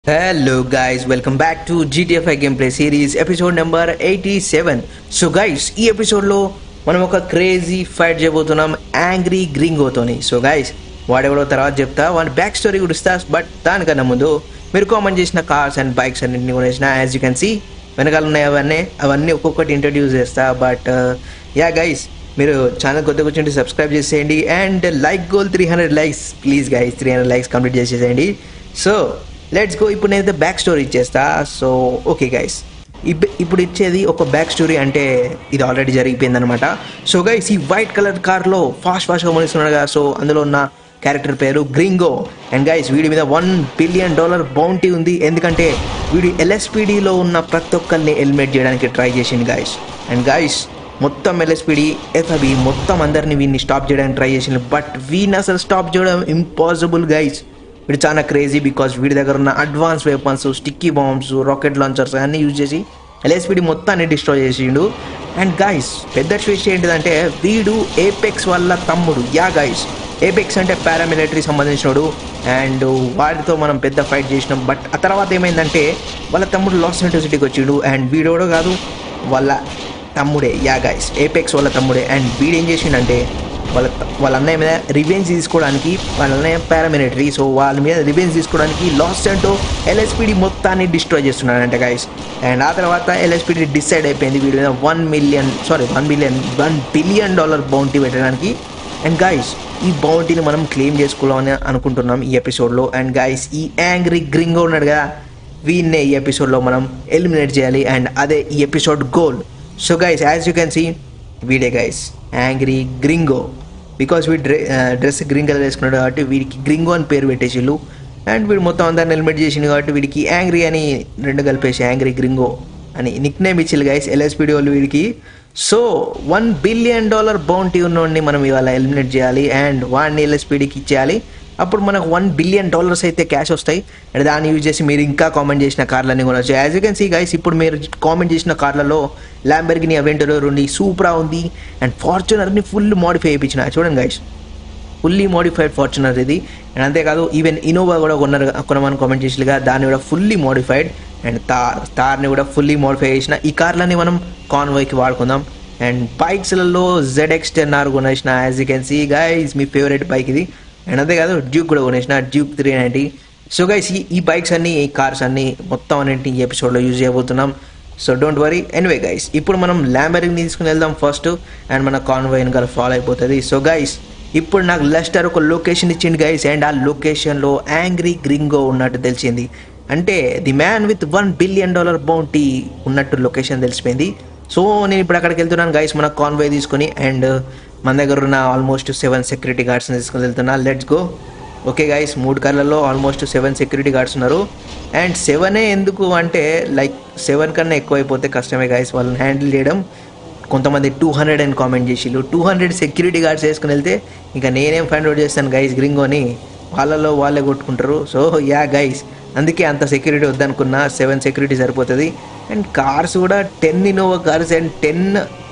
Hello guys, welcome back to GTFI gameplay series episode number 87. So guys ఈ ఎపిసోడ్లో మనం ఒక క్రేజీ ఫైట్ చేయబోతున్నాం యాంగ్రీ గ్రింగోతోని సో గైస్ వాడెవడో తర్వాత చెప్తా వాడి బ్యాక్ స్టోరీ కూడా ఇస్తా బట్ దానికన్నా ముందు మీరు కామెంట్ చేసిన కార్స్ అండ్ బైక్స్ అన్నింటినీ కూడా వేసిన యాజ్ యూ కెన్ సీ వెనకాల ఉన్నాయి అవన్నీ అవన్నీ ఒక్కొక్కటి ఇంట్రడ్యూస్ చేస్తా బట్ యా గైస్ మీరు ఛానల్ కొత్త కూర్చుంటే సబ్స్క్రైబ్ చేసేయండి and like goal three hundred likes please guys three hundred likes complete చేసేసేయండి సో లెట్స్ గో ఇప్పుడు నేనైతే బ్యాక్ స్టోరీ ఇచ్చేస్తా సో ఓకే గైస్ ఇప్పుడు ఇచ్చేది ఒక బ్యాక్ స్టోరీ అంటే ఇది ఆల్రెడీ జరిగిపోయింది అనమాట సో గైస్ ఈ వైట్ కలర్ కార్లో ఫాస్ట్ ఫాస్ట్గా మనిస్తున్నాడు కదా సో అందులో ఉన్న క్యారెక్టర్ పేరు గ్రింగో అండ్ గైస్ వీడి మీద వన్ బిలియన్ డాలర్ బౌంటీ ఉంది ఎందుకంటే వీడి ఎల్ఎస్పిడిలో ఉన్న ప్రతి ఒక్కరిని ఎలిమినేట్ చేయడానికి ట్రై చేసింది గైస్ అండ్ గైస్ మొత్తం ఎల్ఎస్పిడి ఎఫ్ఐబి మొత్తం అందరిని వీడిని స్టాప్ చేయడానికి ట్రై చేసింది బట్ వీడిని అసలు స్టాప్ చేయడం ఇంపాసిబుల్ గైస్ వీడు చాలా క్రేజీ బికాస్ వీడి దగ్గర ఉన్న advance weapons sticky bombs rocket launchers అన్నీ యూజ్ చేసి ఎల్ఎస్పిడి మొత్తాన్ని డిస్ట్రాయ్ చేసిండు అండ్ గైస్ పెద్ద ట్విస్ట్ ఏంటిదంటే వీడు ఏపెక్స్ వల్ల తమ్ముడు యా గైస్ ఏపెక్స్ అంటే పారామిలిటరీ సంబంధించినోడు అండ్ వాడితో మనం పెద్ద ఫైట్ చేసినాం బట్ ఆ తర్వాత ఏమైందంటే వాళ్ళ తమ్ముడు లాస్ సిటీకి వచ్చిండు అండ్ వీడోడో కాదు వాళ్ళ తమ్ముడే యా గైస్ ఏపెక్స్ వాళ్ళ తమ్ముడే అండ్ వీడు ఏం చేసిండంటే వాళ్ళ వాళ్ళ అన్నయ్య మీద రివెంజ్ తీసుకోవడానికి వాళ్ళ అన్నయ్య పారామిలిటరీ సో వాళ్ళ మీద రివెంజ్ తీసుకోవడానికి లాస్ అంటూ ఎల్ఎస్పిడి మొత్తాన్ని డిస్ట్రాయ్ చేస్తున్నాడంట గైస్ అండ్ ఆ తర్వాత ఎల్ఎస్పిడి డిసైడ్ అయిపోయింది వీడి మీద one million sorry one million one billion dollar bounty పెట్టడానికి అండ్ గైస్ ఈ బౌంటీని మనం క్లెయిమ్ చేసుకోవాలని అనుకుంటున్నాం ఈ ఎపిసోడ్లో అండ్ గైస్ ఈ యాంగ్రీ గ్రింగో ఉన్నాడు కదా వీన్నే ఈ ఎపిసోడ్లో మనం ఎలిమినేట్ చేయాలి అండ్ అదే ఈ episode goal so guys as you can see వీడే గైస్ యాంగ్రీ గ్రింగో బికాస్ వీడు డ్రె డ్రెస్ గ్రీన్ కలర్ వేసుకున్నాడు కాబట్టి వీడికి గ్రింగో అని పేరు పెట్టేసిళ్ళు అండ్ వీడు మొత్తం అందరిని హెల్మెట్ చేసిండు కాబట్టి వీడికి యాంగ్రీ అని రెండు కలిపేసి యాంగ్రీ గ్రింగో అని నిక్ నేమ్ ఇచ్చిల్లు గైస్ ఎల్ఎస్పిడి వాళ్ళు వీడికి so one billion dollar bounty ఉన్నోడిని మనం ఇవాళ ఎలిమినేట్ చేయాలి అండ్ వాడిని ఎల్ఎస్పిడికి ఇచ్చేయాలి అప్పుడు మనకు వన్ బిలియన్ డాలర్స్ అయితే క్యాష్ వస్తాయి అండ్ దాన్ని యూజ్ చేసి మీరు ఇంకా కామెంట్ చేసిన కార్లన్నీ కూడా వచ్చాయి as you can see guys ఇప్పుడు మీరు కామెంట్ చేసిన కార్లలో ల్యాంబర్గిని అవెంటరర్ ఉంది సూప్రా ఉంది అండ్ ఫార్చునర్ని ఫుల్ మాడిఫై చేయించిన చూడండి గైస్ ఫుల్లీ మోడిఫైడ్ ఫార్చునర్ ఇది అండ్ అంతేకాదు ఈవెన్ ఇనోవా కూడా కొన్నారు కొనమని కామెంట్ చేసిగా దాన్ని కూడా ఫుల్లీ మోడిఫైడ్ అండ్ తార్ తార్ని కూడా ఫుల్లీ మోడిఫై చేసిన ఈ కార్లని మనం కాన్వాయ్కి వాడుకుందాం అండ్ బైక్స్లలో జెడ్ ఎక్స్ టెన్ ఆర్ కొనేసిన as you can see guys మీ ఫేవరెట్ బైక్ ఇది అండ్ అంతేకాదు డ్యూక్ కూడా కొనేసిన Duke three ninety so guys ఈ ఈ బైక్స్ అన్ని ఈ కార్స్ అన్ని మొత్తం అన్నింటిని ఈ ఎపిసోడ్లో యూజ్ చేయబోతున్నాం so don't worry anyway guys ఇప్పుడు మనం ల్యాంబరింగ్ తీసుకుని వెళ్దాం ఫస్ట్ అండ్ మన కాన్వాయ్ వెనకాల ఫాలో అయిపోతుంది సో గైస్ ఇప్పుడు నాకు లెస్టర్ ఒక లొకేషన్ ఇచ్చింది గైస్ అండ్ ఆ లొకేషన్లో యాంగ్రీ గ్రింగో ఉన్నట్టు తెలిసింది అంటే the man with one billion dollar bounty ఉన్నట్టు లొకేషన్ తెలిసిపోయింది సో నేను ఇప్పుడు అక్కడికి వెళ్తున్నాను గైస్ మన కాన్వాయ్ తీసుకొని అండ్ మన దగ్గర ఉన్న ఆల్మోస్ట్ సెవెన్ సెక్యూరిటీ గార్డ్స్ని తీసుకొని వెళ్తున్నా లెట్స్ గో ఓకే గైస్ మూడు కార్లలో ఆల్మోస్ట్ సెవెన్ సెక్యూరిటీ గార్డ్స్ ఉన్నారు అండ్ సెవెనే ఎందుకు అంటే లైక్ సెవెన్ కన్నా ఎక్కువ అయిపోతే కష్టమే గైస్ వాళ్ళని హ్యాండిల్ చేయడం కొంతమంది టూ హండ్రెడ్ అని కామెంట్ చేసిళ్ళు టూ హండ్రెడ్ సెక్యూరిటీ గార్డ్స్ వేసుకుని వెళ్తే ఇంకా నేనేం ఫైండ్ అవుట్ చేస్తాను గైస్ గ్రింగోని వాళ్ళలో వాళ్ళే కొట్టుకుంటారు సో యా గైస్ అందుకే అంత సెక్యూరిటీ వద్దనుకున్నా సెవెన్ సెక్యూరిటీ సరిపోతుంది అండ్ కార్స్ కూడా ten Innova cars and ten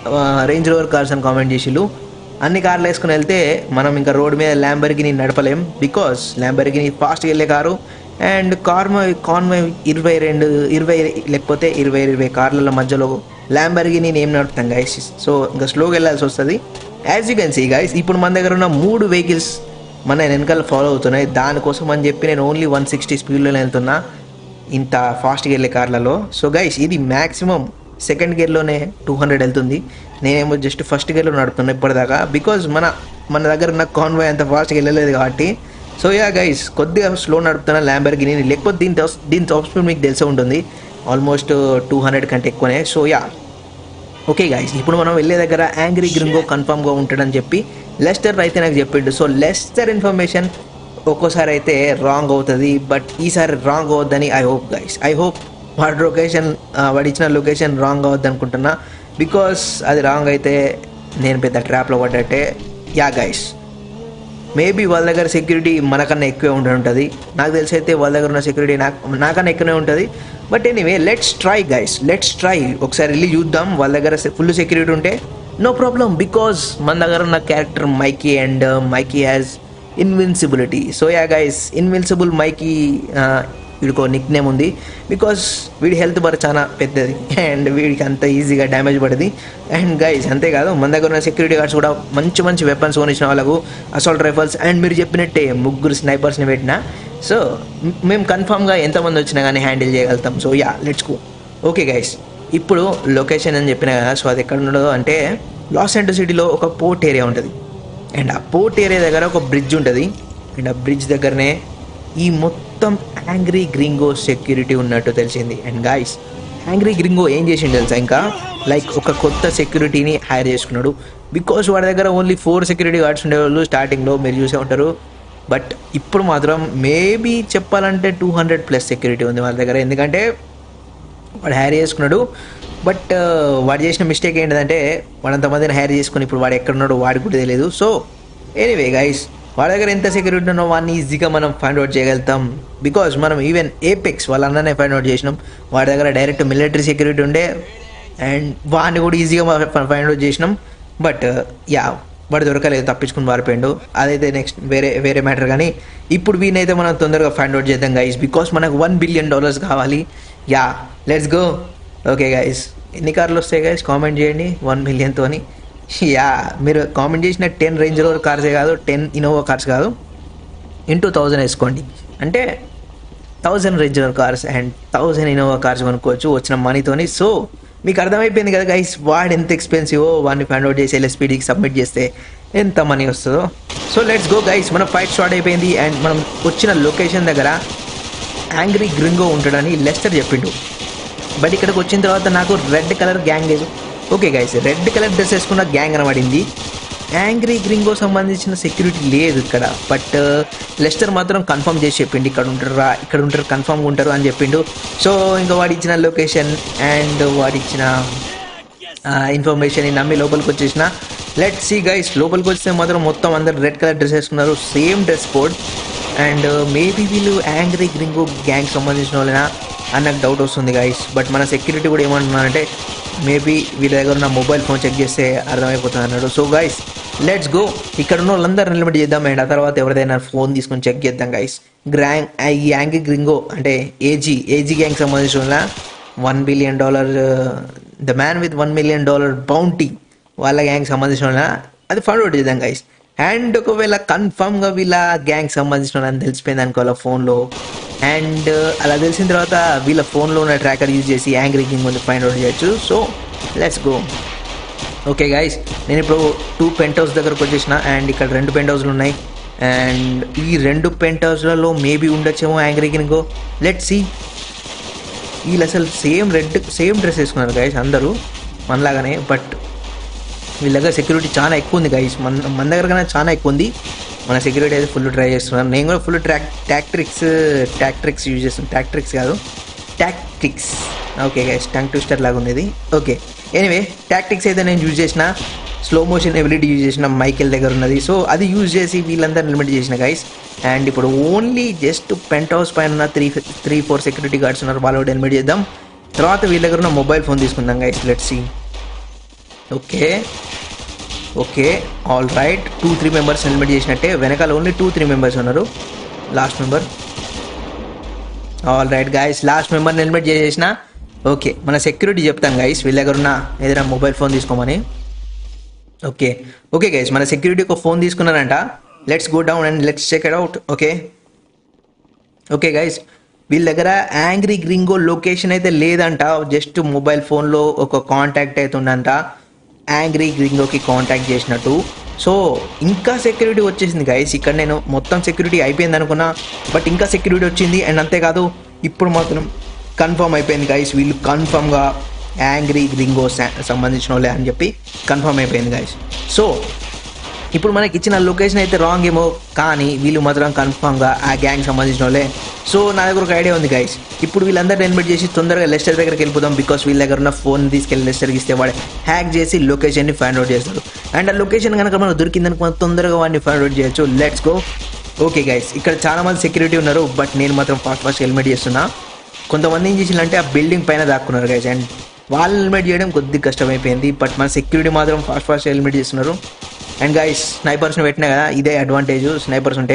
range rover cars అని కామెంట్ చేసిళ్ళు అన్ని కార్లు వేసుకుని వెళ్తే మనం ఇంకా రోడ్ మీద ల్యాంబర్గిని నడపలేం బికాస్ ల్యాంబర్గిని ఫాస్ట్గా వెళ్ళే కారు అండ్ కార్మై కాన్వై ఇరవై రెండు ఇరవై లేకపోతే ఇరవై ఇరవై కార్ల మధ్యలో ల్యాంబర్గిని ఏం నడుపుతాం గైస్ సో ఇంకా స్లోగా వెళ్ళాల్సి వస్తుంది as you can see guys ఇప్పుడు మన దగ్గర ఉన్న మూడు వెహికల్స్ మన వెనకాల ఫాలో అవుతున్నాయి దానికోసం అని చెప్పి నేను ఓన్లీ వన్ సిక్స్టీ స్పీడ్లో వెళ్తున్నా ఇంత ఫాస్ట్గా వెళ్ళే కార్లలో సో గైస్ ఇది మ్యాక్సిమం సెకండ్ గేర్లోనే టూ హండ్రెడ్ వెళ్తుంది నేనేమో జస్ట్ ఫస్ట్ గేర్లో నడుపుతున్నా ఇప్పటిదాకా బికాజ్ మన మన దగ్గర ఉన్న కాన్వాయ్ అంత ఫాస్ట్గా వెళ్ళలేదు కాబట్టి సో యా గైస్ కొద్దిగా స్లో నడుపుతున్న ల్యాంబర్గిని లేకపోతే దీని దీని టాప్ స్పీడ్ మీకు తెలిసే ఉంటుంది ఆల్మోస్ట్ టూ హండ్రెడ్ కంటే ఎక్కువనే సో యా ఓకే గైస్ ఇప్పుడు మనం వెళ్ళే దగ్గర యాంగ్రీ గ్రింగో కన్ఫామ్గా ఉంటాడని చెప్పి లెస్టర్ అయితే నాకు చెప్పిండు సో లెస్టర్ ఇన్ఫర్మేషన్ ఒక్కోసారి అయితే రాంగ్ అవుతుంది బట్ ఈసారి రాంగ్ అవద్దని I hope guys I hope వాడి లొకేషన్ వాడు ఇచ్చిన లొకేషన్ రాంగ్ అవద్దు అనుకుంటున్నా బికాస్ అది రాంగ్ అయితే నేను పెద్ద ట్రాప్లో పడ్డట్టే యా గైస్ మేబీ వాళ్ళ దగ్గర సెక్యూరిటీ మనకన్నా ఎక్కువే ఉండి ఉంటుంది నాకు తెలిసి అయితే వాళ్ళ దగ్గర ఉన్న సెక్యూరిటీ నాకు నాకన్నా ఎక్కువనే ఉంటుంది but anyway let's try guys let's try ఒకసారి వెళ్ళి చూద్దాం వాళ్ళ దగ్గర ఫుల్ సెక్యూరిటీ ఉంటే నో ప్రాబ్లం బికాజ్ మన దగ్గర ఉన్న character Mikey and Mikey has invincibility so yeah guys invincible Mikey వీడికి నిక్ నేమ్ ఉంది బికాస్ వీడి హెల్త్ బార్ చాలా పెద్దది అండ్ వీడికి అంత ఈజీగా డ్యామేజ్ పడింది అండ్ గైస్ అంతేకాదు మన దగ్గర ఉన్న సెక్యూరిటీ గార్డ్స్ కూడా మంచి మంచి వెపన్స్ కొనిచ్చిన వాళ్ళకు అసాల్ట్ రైఫల్స్ అండ్ మీరు చెప్పినట్టే ముగ్గురు స్నైపర్స్ని పెట్టిన సో మేము కన్ఫామ్గా ఎంతమంది వచ్చినా కానీ హ్యాండిల్ చేయగలుగుతాం so yeah let's go okay guys ఇప్పుడు లొకేషన్ అని చెప్పిన కదా సో అది ఎక్కడ ఉండదు అంటే లాస్ ఏంజల్స్ సిటీలో ఒక పోర్ట్ ఏరియా ఉంటుంది అండ్ ఆ పోర్ట్ ఏరియా దగ్గర ఒక బ్రిడ్జ్ ఉంటుంది అండ్ ఆ బ్రిడ్జ్ దగ్గరనే ఈ మొత్తం యాంగ్రీ గ్రింగో సెక్యూరిటీ ఉన్నట్టు తెలిసింది అండ్ గాయస్ యాంగ్రీ గ్రింగో ఏం చేసిండు తెలుసా ఇంకా లైక్ ఒక కొత్త సెక్యూరిటీని హైర్ చేసుకున్నాడు బికాస్ వాడి దగ్గర ఓన్లీ ఫోర్ సెక్యూరిటీ గార్డ్స్ ఉండేవాళ్ళు స్టార్టింగ్లో మీరు చూసే ఉంటారు బట్ ఇప్పుడు మాత్రం మేబీ చెప్పాలంటే టూ హండ్రెడ్ ప్లస్ సెక్యూరిటీ ఉంది వాళ్ళ దగ్గర ఎందుకంటే వాడు హైర్ చేసుకున్నాడు బట్ వాడు చేసిన మిస్టేక్ ఏంటంటే వాడంతమందిని హైర్ చేసుకుని ఇప్పుడు వాడు ఎక్కడ ఉన్నాడో వాడికి కూడా తెలియదు సో ఎనీవే గైస్ వాడి దగ్గర ఎంత సెక్యూరిటీ ఉన్నో వాడిని ఈజీగా మనం ఫైండ్ అవుట్ చేయగలుగుతాం బికాజ్ మనం ఈవెన్ ఏపెక్స్ వాళ్ళ అన్ననే ఫైండ్ అవుట్ చేసినాం వాడి దగ్గర డైరెక్ట్ మిలిటరీ సెక్యూరిటీ ఉండే అండ్ వాడిని కూడా ఈజీగా ఫైండ్ అవుట్ చేసినాం బట్ యా వాడు దొరకలేదు తప్పించుకుని పారిపోయిండు అదైతే నెక్స్ట్ వేరే వేరే మ్యాటర్ కానీ ఇప్పుడు వీనైతే మనం తొందరగా ఫైండ్ అవుట్ చేద్దాం గైస్ బికాస్ మనకు వన్ బిలియన్ డాలర్స్ కావాలి yeah let's go okay guys ఎన్ని కార్లు వస్తాయి గైస్ కామెంట్ చేయండి వన్ మిలియన్తోని యా మీరు కామెంట్ చేసిన టెన్ రేంజ్ రోవర్ కార్సే కాదు టెన్ ఇన్నోవా కార్స్ కాదు ఇంటూ థౌజండ్ వేసుకోండి అంటే thousand range rover cars and thousand Innova cars కొనుక్కోవచ్చు వచ్చిన మనీతోని సో మీకు అర్థమైపోయింది కదా గైస్ వాడు ఎంత ఎక్స్పెన్సివ్ వాడిని ఫైండ్ అవుట్ చేసి ఎల్ఎస్పీడీకి సబ్మిట్ చేస్తే ఎంత మనీ వస్తుందో సో లెట్స్ గో గైస్ మన ఫైట్ స్టార్ట్ అయిపోయింది అండ్ మనం వచ్చిన లొకేషన్ దగ్గర యాంగ్రీ గ్రింగో ఉంటాడని లెస్టర్ చెప్పిండు బట్ ఇక్కడికి వచ్చిన తర్వాత నాకు రెడ్ కలర్ గ్యాంగ్ లేదు okay guys red colour dress వేసుకున్న గ్యాంగ్ కనబడింది యాంగ్రీ గ్రింగో సంబంధించిన సెక్యూరిటీ లేదు ఇక్కడ బట్ లెస్టర్ మాత్రం కన్ఫర్మ్ చేసి చెప్పిండు ఇక్కడ ఉంటారా ఇక్కడ ఉంటారు కన్ఫర్మ్గా ఉంటారు అని చెప్పిండు సో ఇంకా వాడు ఇచ్చిన లొకేషన్ అండ్ వాడు ఇచ్చిన ఇన్ఫర్మేషన్ నమ్మి లోపలికి వచ్చేసిన లెట్ సి గైస్ లోపలికి వస్తే మాత్రం మొత్తం అందరు రెడ్ కలర్ డ్రెస్ వేసుకున్నారు same dress code and maybe వీళ్ళు యాంగ్రీ గ్రింగో గ్యాంగ్ సంబంధించిన వాళ్ళైనా అని నాకు డౌట్ వస్తుంది గైస్ బట్ మన సెక్యూరిటీ కూడా ఏమంటున్నారంటే మేబీ వీళ్ళ దగ్గర ఉన్న మొబైల్ ఫోన్ చెక్ చేస్తే అర్థమైపోతుంది అన్నాడు సో గైస్ లెట్స్ గో ఇక్కడ ఉన్న వాళ్ళందరూ నిలబడి చేద్దాం అండ్ ఆ తర్వాత ఎవరిదైనా ఫోన్ తీసుకొని చెక్ చేద్దాం గైస్ గ్రాంగ్ ఈ యాంగ్రీ గ్రింగో అంటే ఏజీ ఏజీ గ్యాంగ్ సంబంధించిన one billion dollar the man with one million dollar bounty వాళ్ళ గ్యాంగ్ సంబంధించిన వాళ్ళ అది ఫైండ్ అవుట్ చేద్దాం గైస్ అండ్ ఒకవేళ కన్ఫర్మ్గా వీళ్ళ గ్యాంగ్ సంబంధించిన వాళ్ళని తెలిసిపోయింది అనుకో వాళ్ళ ఫోన్లో అండ్ అలా తెలిసిన తర్వాత వీళ్ళ ఫోన్లో ఉన్న ట్రాకర్ యూజ్ చేసి యాంగ్రీ కింగ్ ముందు ఫైండ్ అవుట్ చేయొచ్చు so let's go okay guys నేను ఇప్పుడు టూ పెంట్ హౌస్ దగ్గరకు వచ్చేసిన అండ్ ఇక్కడ రెండు పెంట్ హౌస్లు ఉన్నాయి అండ్ ఈ రెండు పెంట్ హౌస్లలో మేబీ ఉండొచ్చేమో యాంగ్రీ కింగో లెట్ సి వీళ్ళు అసలు సేమ్ రెడ్ సేమ్ డ్రెస్ వేసుకున్నారు గైస్ అందరూ మనలాగానే బట్ వీళ్ళ దగ్గర సెక్యూరిటీ చాలా ఎక్కువ ఉంది గైస్ మన మన దగ్గర కన్నా చాలా ఎక్కువ ఉంది మన సెక్యూరిటీ అయితే ఫుల్ ట్రై చేస్తున్నాను నేను కూడా ఫుల్ ట్రాక్ టాక్ట్రిక్స్ టాక్ట్రిక్స్ యూజ్ చేస్తున్నాను టాక్ట్రిక్స్ కాదు tactics okay guys tongue twister లాగా ఉంది ఇది ఓకే ఎనీవే టాక్టిక్స్ అయితే నేను యూజ్ చేసిన స్లో మోషన్ ఎబిలిటీ యూజ్ చేసిన మైకెల్ దగ్గర ఉన్నది సో అది యూజ్ చేసి వీళ్ళందరూ లిమిట్ చేసిన గైస్ అండ్ ఇప్పుడు ఓన్లీ జస్ట్ పెంట్ హౌస్ పైన ఉన్న three three four security guards ఉన్నారు వాళ్ళు ఎలిమిట్ చేద్దాం తర్వాత వీళ్ళ దగ్గర ఉన్న మొబైల్ ఫోన్ తీసుకుందాం guys let see okay okay all right two three members eliminate చేసినట్టే వెనకాల ఓన్లీ టూ త్రీ మెంబర్స్ ఉన్నారు last member all right guys last మెంబర్ని ఎలిమిట్ చేసేసిన ఓకే మన సెక్యూరిటీ చెప్తాం గైస్ వీళ్ళ దగ్గర ఉన్న ఏదైనా మొబైల్ ఫోన్ తీసుకోమని ఓకే ఓకే గైస్ మన సెక్యూరిటీ ఒక ఫోన్ తీసుకున్నారంట let's go down and let's check it out okay okay guys వీళ్ళ దగ్గర యాంగ్రీ గ్రింగో లొకేషన్ అయితే లేదంట జస్ట్ మొబైల్ ఫోన్లో ఒక కాంటాక్ట్ అయితే ఉందంట యాంగ్రీ గ్రింగోకి కాంటాక్ట్ చేసినట్టు సో ఇంకా సెక్యూరిటీ వచ్చేసింది గైస్ ఇక్కడ నేను మొత్తం సెక్యూరిటీ అయిపోయింది అనుకున్నా బట్ ఇంకా సెక్యూరిటీ వచ్చింది అండ్ అంతేకాదు ఇప్పుడు మాత్రం కన్ఫర్మ్ అయిపోయింది గైస్ వీళ్ళు కన్ఫర్మ్గా యాంగ్రీ గ్రింగో సంబంధించిన వాళ్ళే అని చెప్పి కన్ఫర్మ్ అయిపోయింది గైస్ సో ఇప్పుడు మనకి ఇచ్చిన లొకేషన్ అయితే రాంగ్ ఏమో కానీ వీళ్ళు మాత్రం కన్ఫామ్గా ఆ గ్యాంగ్ సంబంధించిన వాళ్ళే సో నా దగ్గర ఒక ఐడియా ఉంది గైస్ ఇప్పుడు వీళ్ళందరూ ఎలిమిట్ చేసి తొందరగా లెస్టర్ దగ్గరికి వెళ్ళిపోదాం బికాస్ వీళ్ళ దగ్గర ఉన్న ఫోన్ తీసుకెళ్ళి లెస్టర్కి ఇస్తే వాడు హ్యాక్ చేసి లొకేషన్ని ఫైండ్ అవుట్ చేస్తాడు అండ్ ఆ లొకేషన్ కనుక మనకు దొరికిందనుకో మనం తొందరగా వాడిని ఫైండ్ అవుట్ చేయొచ్చు లెట్స్ గో ఓకే గైస్ ఇక్కడ చాలా మంది సెక్యూరిటీ ఉన్నారు బట్ నేను మాత్రం ఫాస్ట్ ఫాస్ట్ హెల్మెట్ చేస్తున్నా కొంతమంది ఏం చేసిందంటే ఆ బిల్డింగ్ పైన దాక్కున్నారు గైస్ అండ్ వాళ్ళు హెల్మెట్ చేయడం కొద్దిగా కష్టమైపోయింది బట్ మన సెక్యూరిటీ మాత్రం ఫాస్ట్ ఫాస్ట్ హెల్మెట్ చేస్తున్నారు అండ్ గైస్ స్నైపర్స్ని పెట్టినా కదా ఇదే అడ్వాంటేజ్ స్నైపర్స్ ఉంటే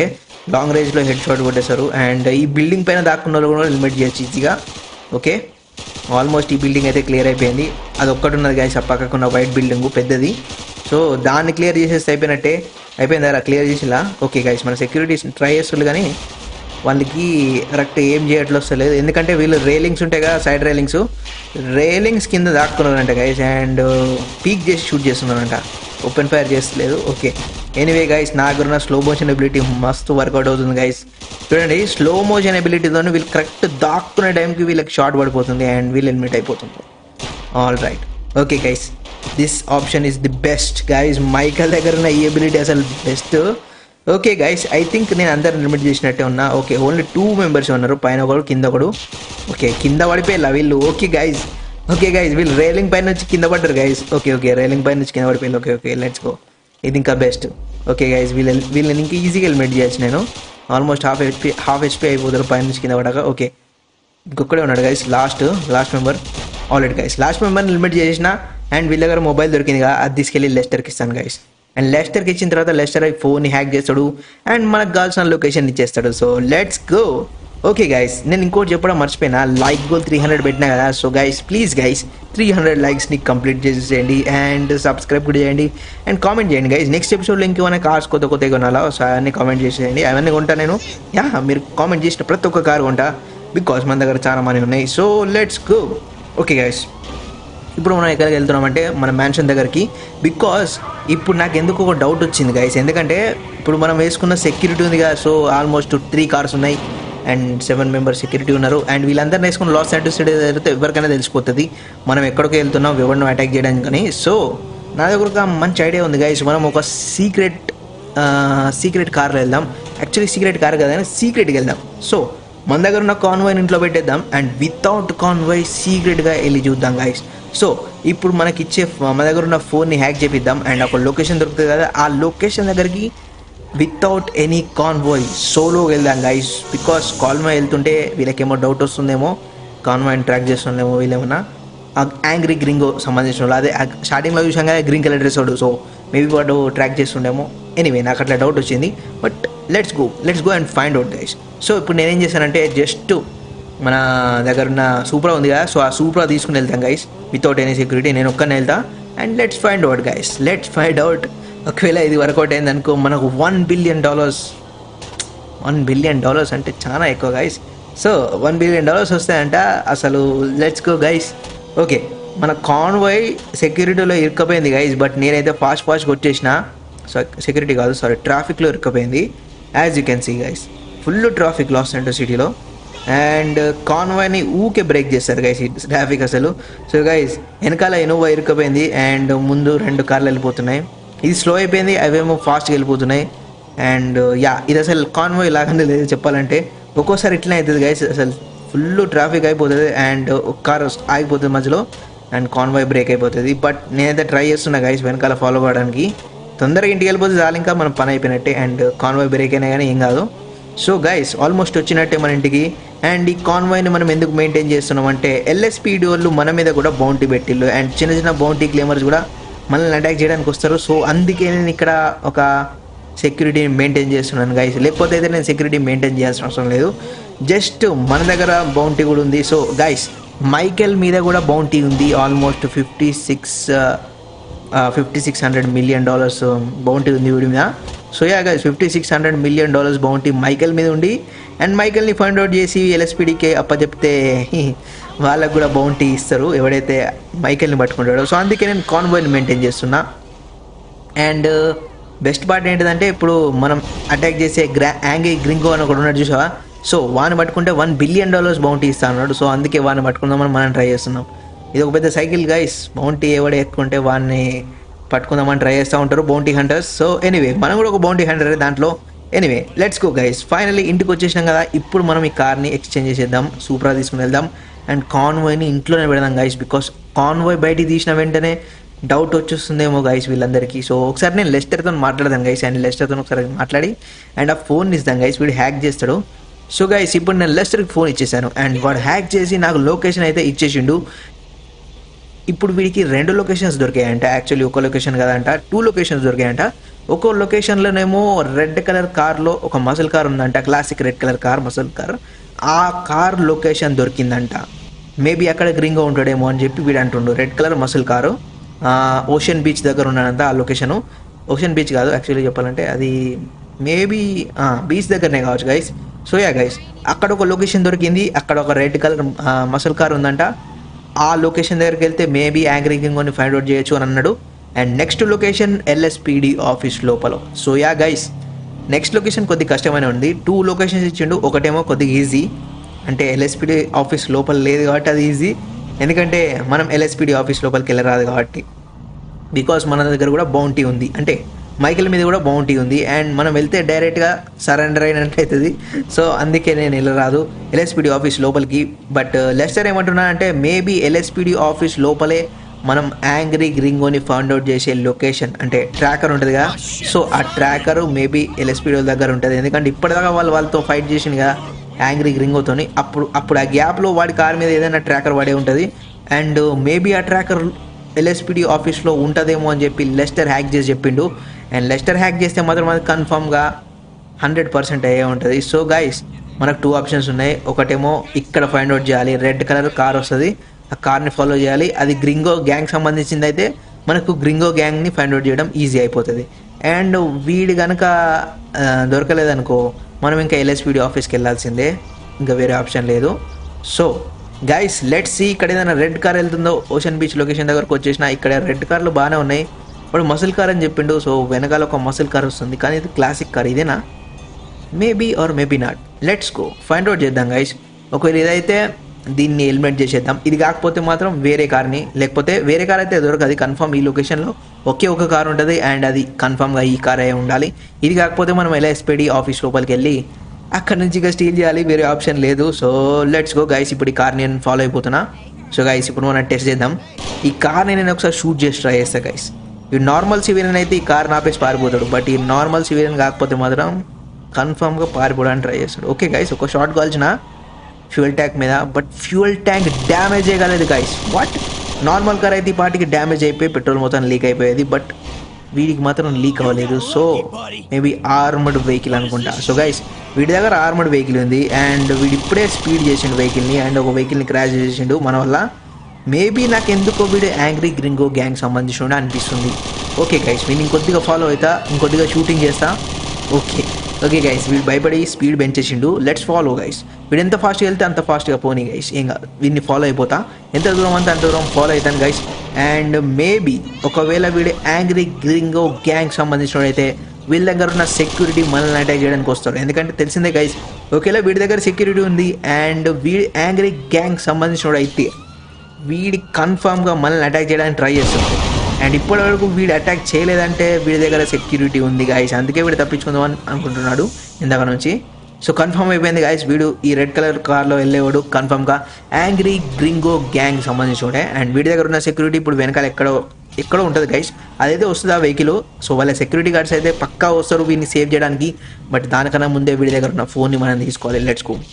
లాంగ్ రేంజ్లో హెడ్ షాట్ కొట్టేశారు అండ్ ఈ బిల్డింగ్ పైన దాక్కున్న వాళ్ళు కూడా హెల్మెట్ చేయొచ్చు ఈజీగా ఓకే ఆల్మోస్ట్ ఈ బిల్డింగ్ అయితే క్లియర్ అయిపోయింది అది ఒక్కటి ఉన్నది గాయస్ ఆ పక్కకున్న వైట్ బిల్డింగ్ పెద్దది సో దాన్ని క్లియర్ చేసేస్తే అయిపోయినట్టే అయిపోయిందా క్లియర్ చేసిలా ఓకే గైస్ మన సెక్యూరిటీ ట్రై చేస్తున్నారు కానీ వాళ్ళకి కరెక్ట్ ఏం చేయట్లు వస్తలేదు ఎందుకంటే వీళ్ళు రేలింగ్స్ ఉంటాయి కదా సైడ్ రేలింగ్స్ రేలింగ్స్ కింద దాక్కున్నారంట గైస్ అండ్ పీక్ చేసి షూట్ చేస్తున్నారంట ఓపెన్ ఫైర్ చేస్తలేదు ఓకే ఎనీవే గైస్ నా దగ్గర స్లో మోషన్ ఎబిలిటీ మస్తు వర్కౌట్ అవుతుంది గైస్ చూడండి స్లో మోషన్ ఎబిలిటీతో వీళ్ళు కరెక్ట్ దాక్కునే టైంకి వీళ్ళకి షార్ట్ పడిపోతుంది అండ్ వీళ్ళు ఎలిమినేట్ అయిపోతుంది all right okay guys this option is the best guys Michael దగ్గర ఉన్న ఈ ఎబిలిటీ అసలు best okay guys I think నేను అందరు లిమిట్ చేసినట్టే ఉన్నా ఓకే ఓన్లీ టూ మెంబర్స్ ఉన్నారు పైన ఒకడు కింద ఒకడు ఓకే కింద పడిపోయేలా వీళ్ళు ఓకే గైస్ ఓకే గైస్ వీళ్ళు రేలింగ్ పైన నుంచి కింద పడ్డారు గైస్ ఓకే ఓకే రేలింగ్ పైన నుంచి కింద పడిపోయింది ఓకే ఓకే లెట్స్ గో ఇది ఇంకా బెస్ట్ ఓకే గైస్ వీళ్ళ వీళ్ళని ఇంకా ఈజీగా ఎలిమినేట్ చేయొచ్చు నేను almost half HP half HP అయిపోతారు పైన నుంచి కింద పడక ఓకే ఇంకొక్కడే ఉన్నాడు guys last last member already guys last member limit చేసిన అండ్ వీళ్ళ దగ్గర మొబైల్ దొరికింది కదా అది తీసుకెళ్ళి లెస్టర్కి ఇస్తాను గైస్ అండ్ లెస్టర్కి ఇచ్చిన తర్వాత లెస్టర్ ఫోన్ని హ్యాక్ చేస్తాడు అండ్ మనకు కావాల్సిన లొకేషన్ ఇచ్చేస్తాడు so let's go okay guys నేను ఇంకోటి చెప్పడం మర్చిపోయినా లైక్ గోల్ త్రీ హండ్రెడ్ పెట్టినా కదా so guys please guys three hundred లైక్స్ని కంప్లీట్ చేసేయండి అండ్ సబ్స్క్రైబ్ కూడా చేయండి అండ్ కామెంట్ చేయండి గైస్ నెక్స్ట్ ఎపిసోడ్లో ఇంకేమైనా కార్స్ కొత్త కొత్త కొనాలా సో అవన్నీ కామెంట్ చేసేయండి అవన్నీ కొంటా నేను యా మీరు కామెంట్ చేసిన ప్రతి ఒక్క కార్ కొంటా బికాస్ మన దగ్గర చాలా మనీ ఉన్నాయి so let's go okay guys ఇప్పుడు మనం ఎక్కడికి వెళ్తున్నామంటే మన మ్యాన్షన్ దగ్గరికి బికాస్ ఇప్పుడు నాకు ఎందుకు ఒక డౌట్ వచ్చింది గైస్ ఎందుకంటే ఇప్పుడు మనం వేసుకున్న సెక్యూరిటీ ఉంది కదా సో ఆల్మోస్ట్ త్రీ కార్స్ ఉన్నాయి అండ్ సెవెన్ మెంబర్స్ సెక్యూరిటీ ఉన్నారు అండ్ వీళ్ళందరినీ వేసుకుని లాస్ సెంటర్ జరిగితే ఎవరికైనా తెలిసిపోతుంది మనం ఎక్కడికి వెళ్తున్నాం ఎవరిని అటాక్ చేయడానికి కానీ సో నా దగ్గర ఒక మంచి ఐడియా ఉంది గైస్ మనం ఒక సీక్రెట్ సీక్రెట్ కార్లో వెళ్దాం యాక్చువల్లీ సీక్రెట్ కార్ కదా సీక్రెట్కి వెళ్దాం సో మన దగ్గర ఉన్న కాన్వాయ్ ఇంట్లో పెట్టేద్దాం అండ్ వితౌట్ కాన్వాయ్ సీక్రెట్గా వెళ్ళి చూద్దాం గైస్ సో ఇప్పుడు మనకి ఇచ్చే మన దగ్గర ఉన్న ఫోన్ని హ్యాక్ చేపిద్దాం అండ్ ఒక లొకేషన్ దొరుకుతుంది కదా ఆ లొకేషన్ దగ్గరికి వితౌట్ ఎనీ కాన్వాయ్ సోలో వెళ్దాం గైస్ బికాస్ కాన్వాయ్ వెళ్తుంటే వీళ్ళకేమో డౌట్ వస్తుందేమో కాన్వాయ్ని ట్రాక్ చేస్తుందేమో వీళ్ళేమన్నా యాంగ్రీ గ్రింగో సంబంధించిన వాళ్ళు అదే స్టార్టింగ్లో చూసాం కదా గ్రీన్ కలర్ డ్రెస్ వాడు సో మేబీ వాడు ట్రాక్ చేస్తుండేమో ఎనీవే నాకు అట్లా డౌట్ వచ్చింది but let's go let's go and find out guys so ఇప్పుడు నేనేం చేశానంటే జస్ట్ మన దగ్గర ఉన్న సూప్రా ఉంది కదా సో ఆ సూప్రా తీసుకుని వెళ్తాం గైస్ వితౌట్ ఎనీ సెక్యూరిటీ నేను ఒక్కనే వెళ్తా and let's find out guys let's find out ఒకవేళ ఇది వర్కౌట్ అయింది అనుకో మనకు one billion dollars one billion dollars అంటే చాలా ఎక్కువ guys so one billion dollars వస్తాయంట అసలు లెట్స్ గో గైస్ ఓకే మన కాన్వాయ్ సెక్యూరిటీలో ఇరుక్కపోయింది గైస్ బట్ నేనైతే ఫాస్ట్ ఫాస్ట్గా వచ్చేసిన సో సెక్యూరిటీ కాదు సారీ ట్రాఫిక్లో ఇరుక్కపోయింది as you can see guys full traffic Los centre సిటీలో అండ్ కాన్వాయ్ని ఊకే బ్రేక్ చేస్తారు గైస్ ఈ ట్రాఫిక్ అసలు సో గైస్ వెనకాల ఇనోవా ఇరుక్కపోయింది అండ్ ముందు రెండు కార్లు వెళ్ళిపోతున్నాయి ఇది స్లో అయిపోయింది అవేమో ఫాస్ట్గా వెళ్ళిపోతున్నాయి అండ్ యా ఇది అసలు కాన్వాయ్ లాగానే లేదు చెప్పాలంటే ఒక్కోసారి ఇట్లనే అవుతుంది గైస్ అసలు ఫుల్ ట్రాఫిక్ అయిపోతుంది అండ్ ఒక కార్ ఆగిపోతుంది మధ్యలో అండ్ కాన్వాయ్ బ్రేక్ అయిపోతుంది బట్ నేనైతే ట్రై చేస్తున్నా గైస్ వెనకాల ఫాలో అవ్వడానికి తొందరగా ఇంటికి వెళ్ళిపోతే చాలు ఇంకా మనం పని అయిపోయినట్టే అండ్ కాన్వాయ్ బ్రేక్ అయినా కానీ ఏం కాదు సో గైస్ ఆల్మోస్ట్ వచ్చినట్టే మన ఇంటికి అండ్ ఈ కాన్వాయ్ని మనం ఎందుకు మెయింటైన్ చేస్తున్నాం అంటే ఎల్ఎస్పీడి వాళ్ళు మన మీద కూడా బౌంటీ పెట్టిళ్ళు అండ్ చిన్న చిన్న బౌంటీ క్లెమర్స్ కూడా మనల్ని అటాక్ చేయడానికి వస్తారు సో అందుకే నేను ఇక్కడ ఒక సెక్యూరిటీని మెయింటైన్ చేస్తున్నాను గైస్ లేకపోతే అయితే నేను సెక్యూరిటీ మెయింటైన్ చేయాల్సిన అవసరం లేదు జస్ట్ మన దగ్గర బౌంటీ కూడా ఉంది సో గైస్ మైకెల్ మీద కూడా బౌంటీ ఉంది almost fifty six fifty six hundred million dollars bounty ఉంది వీడి మీద so yeah guys fifty six hundred million dollars bounty Michael మీద ఉండి అండ్ మైకెల్ని ఫైండ్ అవుట్ చేసి ఎల్ఎస్పీడీకి అప్పచెప్తే వాళ్ళకు కూడా బౌంటీ ఇస్తారు ఎవడైతే మైకెల్ని పట్టుకుంటాడో సో అందుకే నేను కాన్వాయ్ని మెయింటైన్ చేస్తున్నా అండ్ బెస్ట్ పార్ట్ ఏంటిదంటే ఇప్పుడు మనం అటాక్ చేసే గ్రా యాంగి గ్రింగో అని ఒకటి ఉన్నాడు చూసావా సో వాడిని పట్టుకుంటే వన్ బిలియన్ డాలర్స్ బౌంటీ ఇస్తా అన్నాడు సో అందుకే వాడిని పట్టుకుందామని మనం ట్రై చేస్తున్నాం ఇది ఒక పెద్ద సైకిల్ గైస్ బౌంటీ ఎవడ ఎక్కుంటే వాడిని పట్టుకుందామని ట్రై చేస్తూ ఉంటారు బౌంటీ హంటర్స్ సో ఎనీవే మనం కూడా ఒక బౌంటీ హంటర్ దాంట్లో anyway let's go guys finally ఇంటికి వచ్చేసినాం కదా ఇప్పుడు మనం ఈ కార్ని ఎక్స్చేంజ్ చేసేద్దాం సూపరా తీసుకుని వెళ్దాం అండ్ కాన్వాయ్ని ఇంట్లోనే పెడదాం గైస్ బికాస్ కాన్వాయ్ బయటికి తీసిన వెంటనే డౌట్ వచ్చేస్తుందేమో గైస్ వీళ్ళందరికీ సో ఒకసారి నేను లెస్టర్తో మాట్లాడదాను గైస్ అండ్ లెస్టర్తో ఒకసారి మాట్లాడి అండ్ ఆ ఫోన్ ఇస్తాను గైస్ వీడు హ్యాక్ చేస్తాడు సో గైస్ ఇప్పుడు నేను లెస్టర్కి ఫోన్ ఇచ్చేసాను అండ్ వాడు హ్యాక్ చేసి నాకు లొకేషన్ అయితే ఇచ్చేసిండు ఇప్పుడు వీడికి రెండు లొకేషన్స్ దొరికాయంట యాక్చువల్లీ ఒక లొకేషన్ కదంట టూ లొకేషన్స్ దొరికాయంట ఒక్కో లొకేషన్లోనేమో రెడ్ కలర్ కార్లో ఒక మసల్ కార్ ఉందంట classic red colour car muscle car ఆ కార్ లొకేషన్ దొరికిందంట మేబీ అక్కడ గ్రింగో ఉంటాడేమో అని చెప్పి వీడు అంటుండు red colour muscle car ocean beach దగ్గర ఉన్నాడంట ఆ లొకేషను ఓషన్ బీచ్ కాదు యాక్చువల్లీ చెప్పాలంటే అది మేబీ బీచ్ దగ్గరనే కావచ్చు గైస్ సో యా గైస్ అక్కడ ఒక లొకేషన్ దొరికింది అక్కడ ఒక రెడ్ కలర్ మసల్ కార్ ఉందంట ఆ లొకేషన్ దగ్గరికి వెళ్తే మేబీ యాంగ్రీ కింగ్ని ఫైండ్ అవుట్ చేయొచ్చు అని అన్నాడు and next location LSPD office లోపల so yeah guys next location కొద్ది కష్టమైన ఉంది టూ లొకేషన్స్ ఇచ్చిండు ఒకటేమో కొద్దిగా ఈజీ అంటే ఎల్ఎస్పిడి ఆఫీస్ లోపల లేదు కాబట్టి అది ఈజీ ఎందుకంటే మనం ఎల్ఎస్పిడి ఆఫీస్ లోపలికి వెళ్ళరాదు కాబట్టి బికాస్ మన దగ్గర కూడా బౌంటీ ఉంది అంటే మైకిల్ మీద కూడా బౌంటీ ఉంది అండ్ మనం వెళ్తే డైరెక్ట్గా సరెండర్ అయినట్టు అవుతుంది సో అందుకే నేను వెళ్ళరాదు ఎల్ఎస్పిడి ఆఫీస్ లోపలికి బట్ లెస్టర్ ఏమంటున్నా అంటే మేబీ ఎల్ఎస్పిడి ఆఫీస్ లోపలే మనం యాంగ్రీ గ్రింగోని ఫౌండ్ అవుట్ చేసే లొకేషన్ అంటే ట్రాకర్ ఉంటుందిగా సో ఆ ట్రాకర్ మేబీ ఎల్ఎస్పిడి దగ్గర ఉంటుంది ఎందుకంటే ఇప్పటిదాకా వాళ్ళు వాళ్ళతో ఫైట్ చేసిందిగా యాంగ్రీ గ్రింగోతోని అప్పుడు అప్పుడు ఆ గ్యాప్లో వాడి కార్ మీద ఏదైనా ట్రాకర్ వాడే ఉంటుంది అండ్ మేబీ ఆ ట్రాకర్ ఎల్ఎస్పిడి ఆఫీస్లో ఉంటుందేమో అని చెప్పి లెస్టర్ హ్యాక్ చేసి చెప్పిండు అండ్ లెస్టర్ హ్యాక్ చేస్తే మాత్రం అది కన్ఫామ్గా హండ్రెడ్ పర్సెంట్ అయ్యే ఉంటుంది సో గైస్ మనకు టూ ఆప్షన్స్ ఉన్నాయి ఒకటేమో ఇక్కడ ఫైండ్ అవుట్ చేయాలి రెడ్ కలర్ కార్ వస్తుంది ఆ కార్ని ఫాలో చేయాలి అది గ్రింగో గ్యాంగ్ సంబంధించింది అయితే మనకు గ్రింగో గ్యాంగ్ని ఫైండ్ అవుట్ చేయడం ఈజీ అయిపోతుంది అండ్ వీడు కనుక దొరకలేదనుకో మనం ఇంకా ఎల్ఎస్పిడి ఆఫీస్కి వెళ్ళాల్సిందే ఇంకా వేరే ఆప్షన్ లేదు సో గైస్ లెట్ సి ఇక్కడ ఏదైనా రెడ్ కార్ వెళ్తుందో ఓషన్ బీచ్ లొకేషన్ దగ్గరకు వచ్చేసిన ఇక్కడ రెడ్ కార్లు బాగానే ఉన్నాయి వాడు మసిల్ కార్ అని చెప్పిండు సో వెనకాల ఒక మసిల్ కార్ వస్తుంది కానీ ఇది క్లాసిక్ కార్ ఇదేనా maybe or maybe not let's go find out చేద్దాం గైస్ ఒకవేళ ఇదైతే దీన్ని ఎలిమినేట్ చేసేద్దాం ఇది కాకపోతే మాత్రం వేరే కార్ని లేకపోతే వేరే కార్ అయితే దొరకదు కన్ఫర్మ్ ఈ లొకేషన్లో ఒకే ఒక కార్ ఉంటుంది అండ్ అది కన్ఫర్మ్గా ఈ కార్ అయి ఉండాలి ఇది కాకపోతే మనం ఎల్ఎస్పీడి ఆఫీస్ లోపలికి వెళ్ళి అక్కడ నుంచి ఇక స్టీల్ చేయాలి వేరే ఆప్షన్ లేదు సో లెట్స్ గో గైస్ ఇప్పుడు ఈ కార్ నేను ఫాలో అయిపోతున్నా సో గైస్ ఇప్పుడు మనం టెస్ట్ చేద్దాం ఈ కార్ని నేను ఒకసారి షూట్ చేసి ట్రై చేస్తా గైస్ ఈ నార్మల్ సివిలియన్ అయితే ఈ కార్ నాపేసి పారిపోతాడు బట్ ఈ నార్మల్ సివిలియన్ కాకపోతే మాత్రం కన్ఫామ్గా పారిపోవడానికి ట్రై చేస్తాడు ఓకే గైస్ ఒక షార్ట్ కాల్చిన ఫ్యూయల్ ట్యాంక్ మీద బట్ ఫ్యూయల్ ట్యాంక్ డ్యామేజ్ చేయగలదు గైస్ వాట్ నార్మల్ కార్ అయితే ఈ పాటికి డ్యామేజ్ అయిపోయి పెట్రోల్ మొత్తం లీక్ అయిపోయేది బట్ వీడికి మాత్రం లీక్ అవ్వలేదు సో మేబీ ఆర్మడ్ వెహికల్ అనుకుంటా సో గైస్ వీడి దగ్గర ఆర్మడ్ వెహికల్ ఉంది అండ్ వీడు ఇప్పుడే స్పీడ్ చేసిండు వెహికల్ని అండ్ ఒక వెహికల్ని క్రాష్ చేసిండు మన వల్ల మేబీ నాకు ఎందుకో వీడు యాంగ్రీ గ్రింగో గ్యాంగ్ సంబంధించిన అనిపిస్తుంది ఓకే గైస్ వీడిని ఇంకొద్దిగా ఫాలో అవుతా ఇంకొద్దిగా షూటింగ్ చేస్తా ఓకే ఓకే గైస్ వీడు భయపడి స్పీడ్ పెంచేసిండు లెట్స్ ఫాలో గైస్ వీడు ఎంత ఫాస్ట్గా వెళ్తే అంత ఫాస్ట్గా పోనీ గైస్ ఏం కాదు వీడిని ఫాలో అయిపోతా ఎంత దూరం అంతే అంత దూరం ఫాలో అవుతాను గైస్ అండ్ మేబీ ఒకవేళ వీడు యాంగ్రీ గ్రింగో గ్యాంగ్ సంబంధించినోడైతే వీళ్ళ దగ్గర ఉన్న సెక్యూరిటీ మనల్ని అటాక్ చేయడానికి వస్తారు ఎందుకంటే తెలిసిందే గైస్ ఒకవేళ వీడి దగ్గర సెక్యూరిటీ ఉంది అండ్ వీడి యాంగ్రీ గ్యాంగ్ సంబంధించినోడు అయితే వీడి కన్ఫామ్గా మనల్ని అటాక్ చేయడానికి ట్రై చేస్తుంది అండ్ ఇప్పటి వరకు వీడు అటాక్ చేయలేదంటే వీడి దగ్గర సెక్యూరిటీ ఉంది గాయస్ అందుకే వీడు తప్పించుకుందాం అని అనుకుంటున్నాడు ఇందాక నుంచి సో కన్ఫర్మ్ అయిపోయింది గాయస్ వీడు ఈ రెడ్ కలర్ కార్లో వెళ్ళేవాడు కన్ఫర్మ్గా యాంగ్రీ గ్రింగో గ్యాంగ్ సంబంధించినోడే అండ్ వీడి దగ్గర ఉన్న సెక్యూరిటీ ఇప్పుడు వెనకాల ఎక్కడో ఎక్కడో ఉంటుంది గైస్ అదైతే వస్తుంది ఆ వెహికల్ సో వాళ్ళ సెక్యూరిటీ గార్డ్స్ అయితే పక్కా వస్తారు వీడిని సేవ్ చేయడానికి బట్ దానికన్నా ముందే వీడి దగ్గర ఉన్న ఫోన్ని మనం తీసుకోవాలి లెట్స్ గో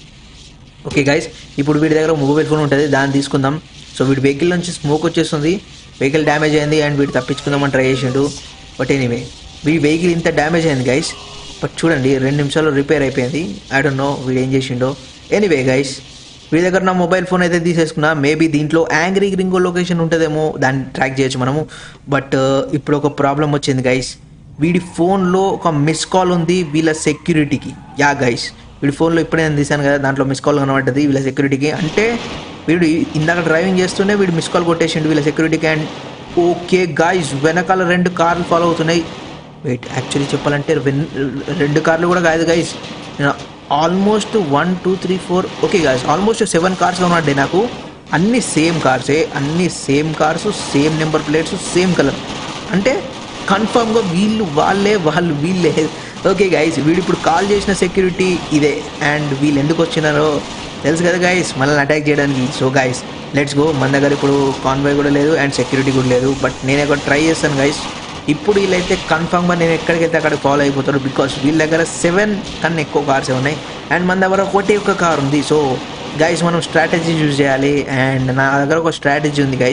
ఓకే గైస్ ఇప్పుడు వీడి దగ్గర మొబైల్ ఫోన్ ఉంటుంది దాన్ని తీసుకుందాం సో వీడి వెహికల్ నుంచి స్మోక్ వచ్చేస్తుంది వెహికల్ డ్యామేజ్ అయింది అండ్ వీడు తప్పించుకుందామని ట్రై చేసిండు బట్ ఎనీవే వీడి వెహికల్ ఇంత డ్యామేజ్ అయింది గైస్ బట్ చూడండి రెండు నిమిషాల్లో రిపేర్ అయిపోయింది ఐ డోంట్ నో వీడు ఏం చేసిండో ఎనీవే గైస్ వీడి దగ్గర నా మొబైల్ ఫోన్ అయితే తీసేసుకున్నా మేబీ దీంట్లో యాంగ్రీ గ్రింగో లొకేషన్ ఉంటుందేమో దాన్ని ట్రాక్ చేయొచ్చు మనము బట్ ఇప్పుడు ఒక ప్రాబ్లం వచ్చింది గైస్ వీడి ఫోన్లో ఒక మిస్ కాల్ ఉంది వీళ్ళ సెక్యూరిటీకి యా గైస్ వీడి ఫోన్లో ఇప్పుడే నేను తీశాను కదా దాంట్లో మిస్ కాల్ కనబడ్డది వీళ్ళ సెక్యూరిటీకి అంటే వీడు ఇందాక డ్రైవింగ్ చేస్తూనే వీడు మిస్ కాల్ కొట్టేసిండు వీళ్ళ సెక్యూరిటీకి అండ్ ఓకే గాయస్ వెనకాల రెండు కార్లు ఫాలో అవుతున్నాయి వెయిట్ యాక్చువల్లీ చెప్పాలంటే వెన్- రెండు కార్లు కూడా కాదు గైస్ నేను almost one two three four okay guys almost seven cars ఉన్నాయి నాకు అన్ని సేమ్ కార్సే అన్ని same cars same number plates same colour అంటే కన్ఫర్మ్గా వీళ్ళు వాళ్ళే వాళ్ళు వీళ్ళే ఓకే గైస్ వీడు ఇప్పుడు కాల్ చేసిన సెక్యూరిటీ ఇదే అండ్ వీళ్ళు ఎందుకు వచ్చినారో తెలుసు కదా గైస్ మనల్ని అటాక్ చేయడానికి సో గైస్ లెట్స్ గో మన దగ్గర ఇప్పుడు కాన్వాయ్ కూడా లేదు అండ్ సెక్యూరిటీ కూడా లేదు బట్ నేను ఇక్కడ ట్రై చేస్తాను గైస్ ఇప్పుడు వీళ్ళైతే కన్ఫామ్గా నేను ఎక్కడికైతే అక్కడికి ఫాలో అయిపోతారు బికాస్ వీళ్ళ దగ్గర సెవెన్ కన్నా ఎక్కువ కార్స్ ఉన్నాయి అండ్ మన దగ్గర ఒకటి ఒక కార్ ఉంది సో గైస్ మనం స్ట్రాటజీ యూజ్ చేయాలి అండ్ నా దగ్గర ఒక స్ట్రాటజీ ఉంది గైస్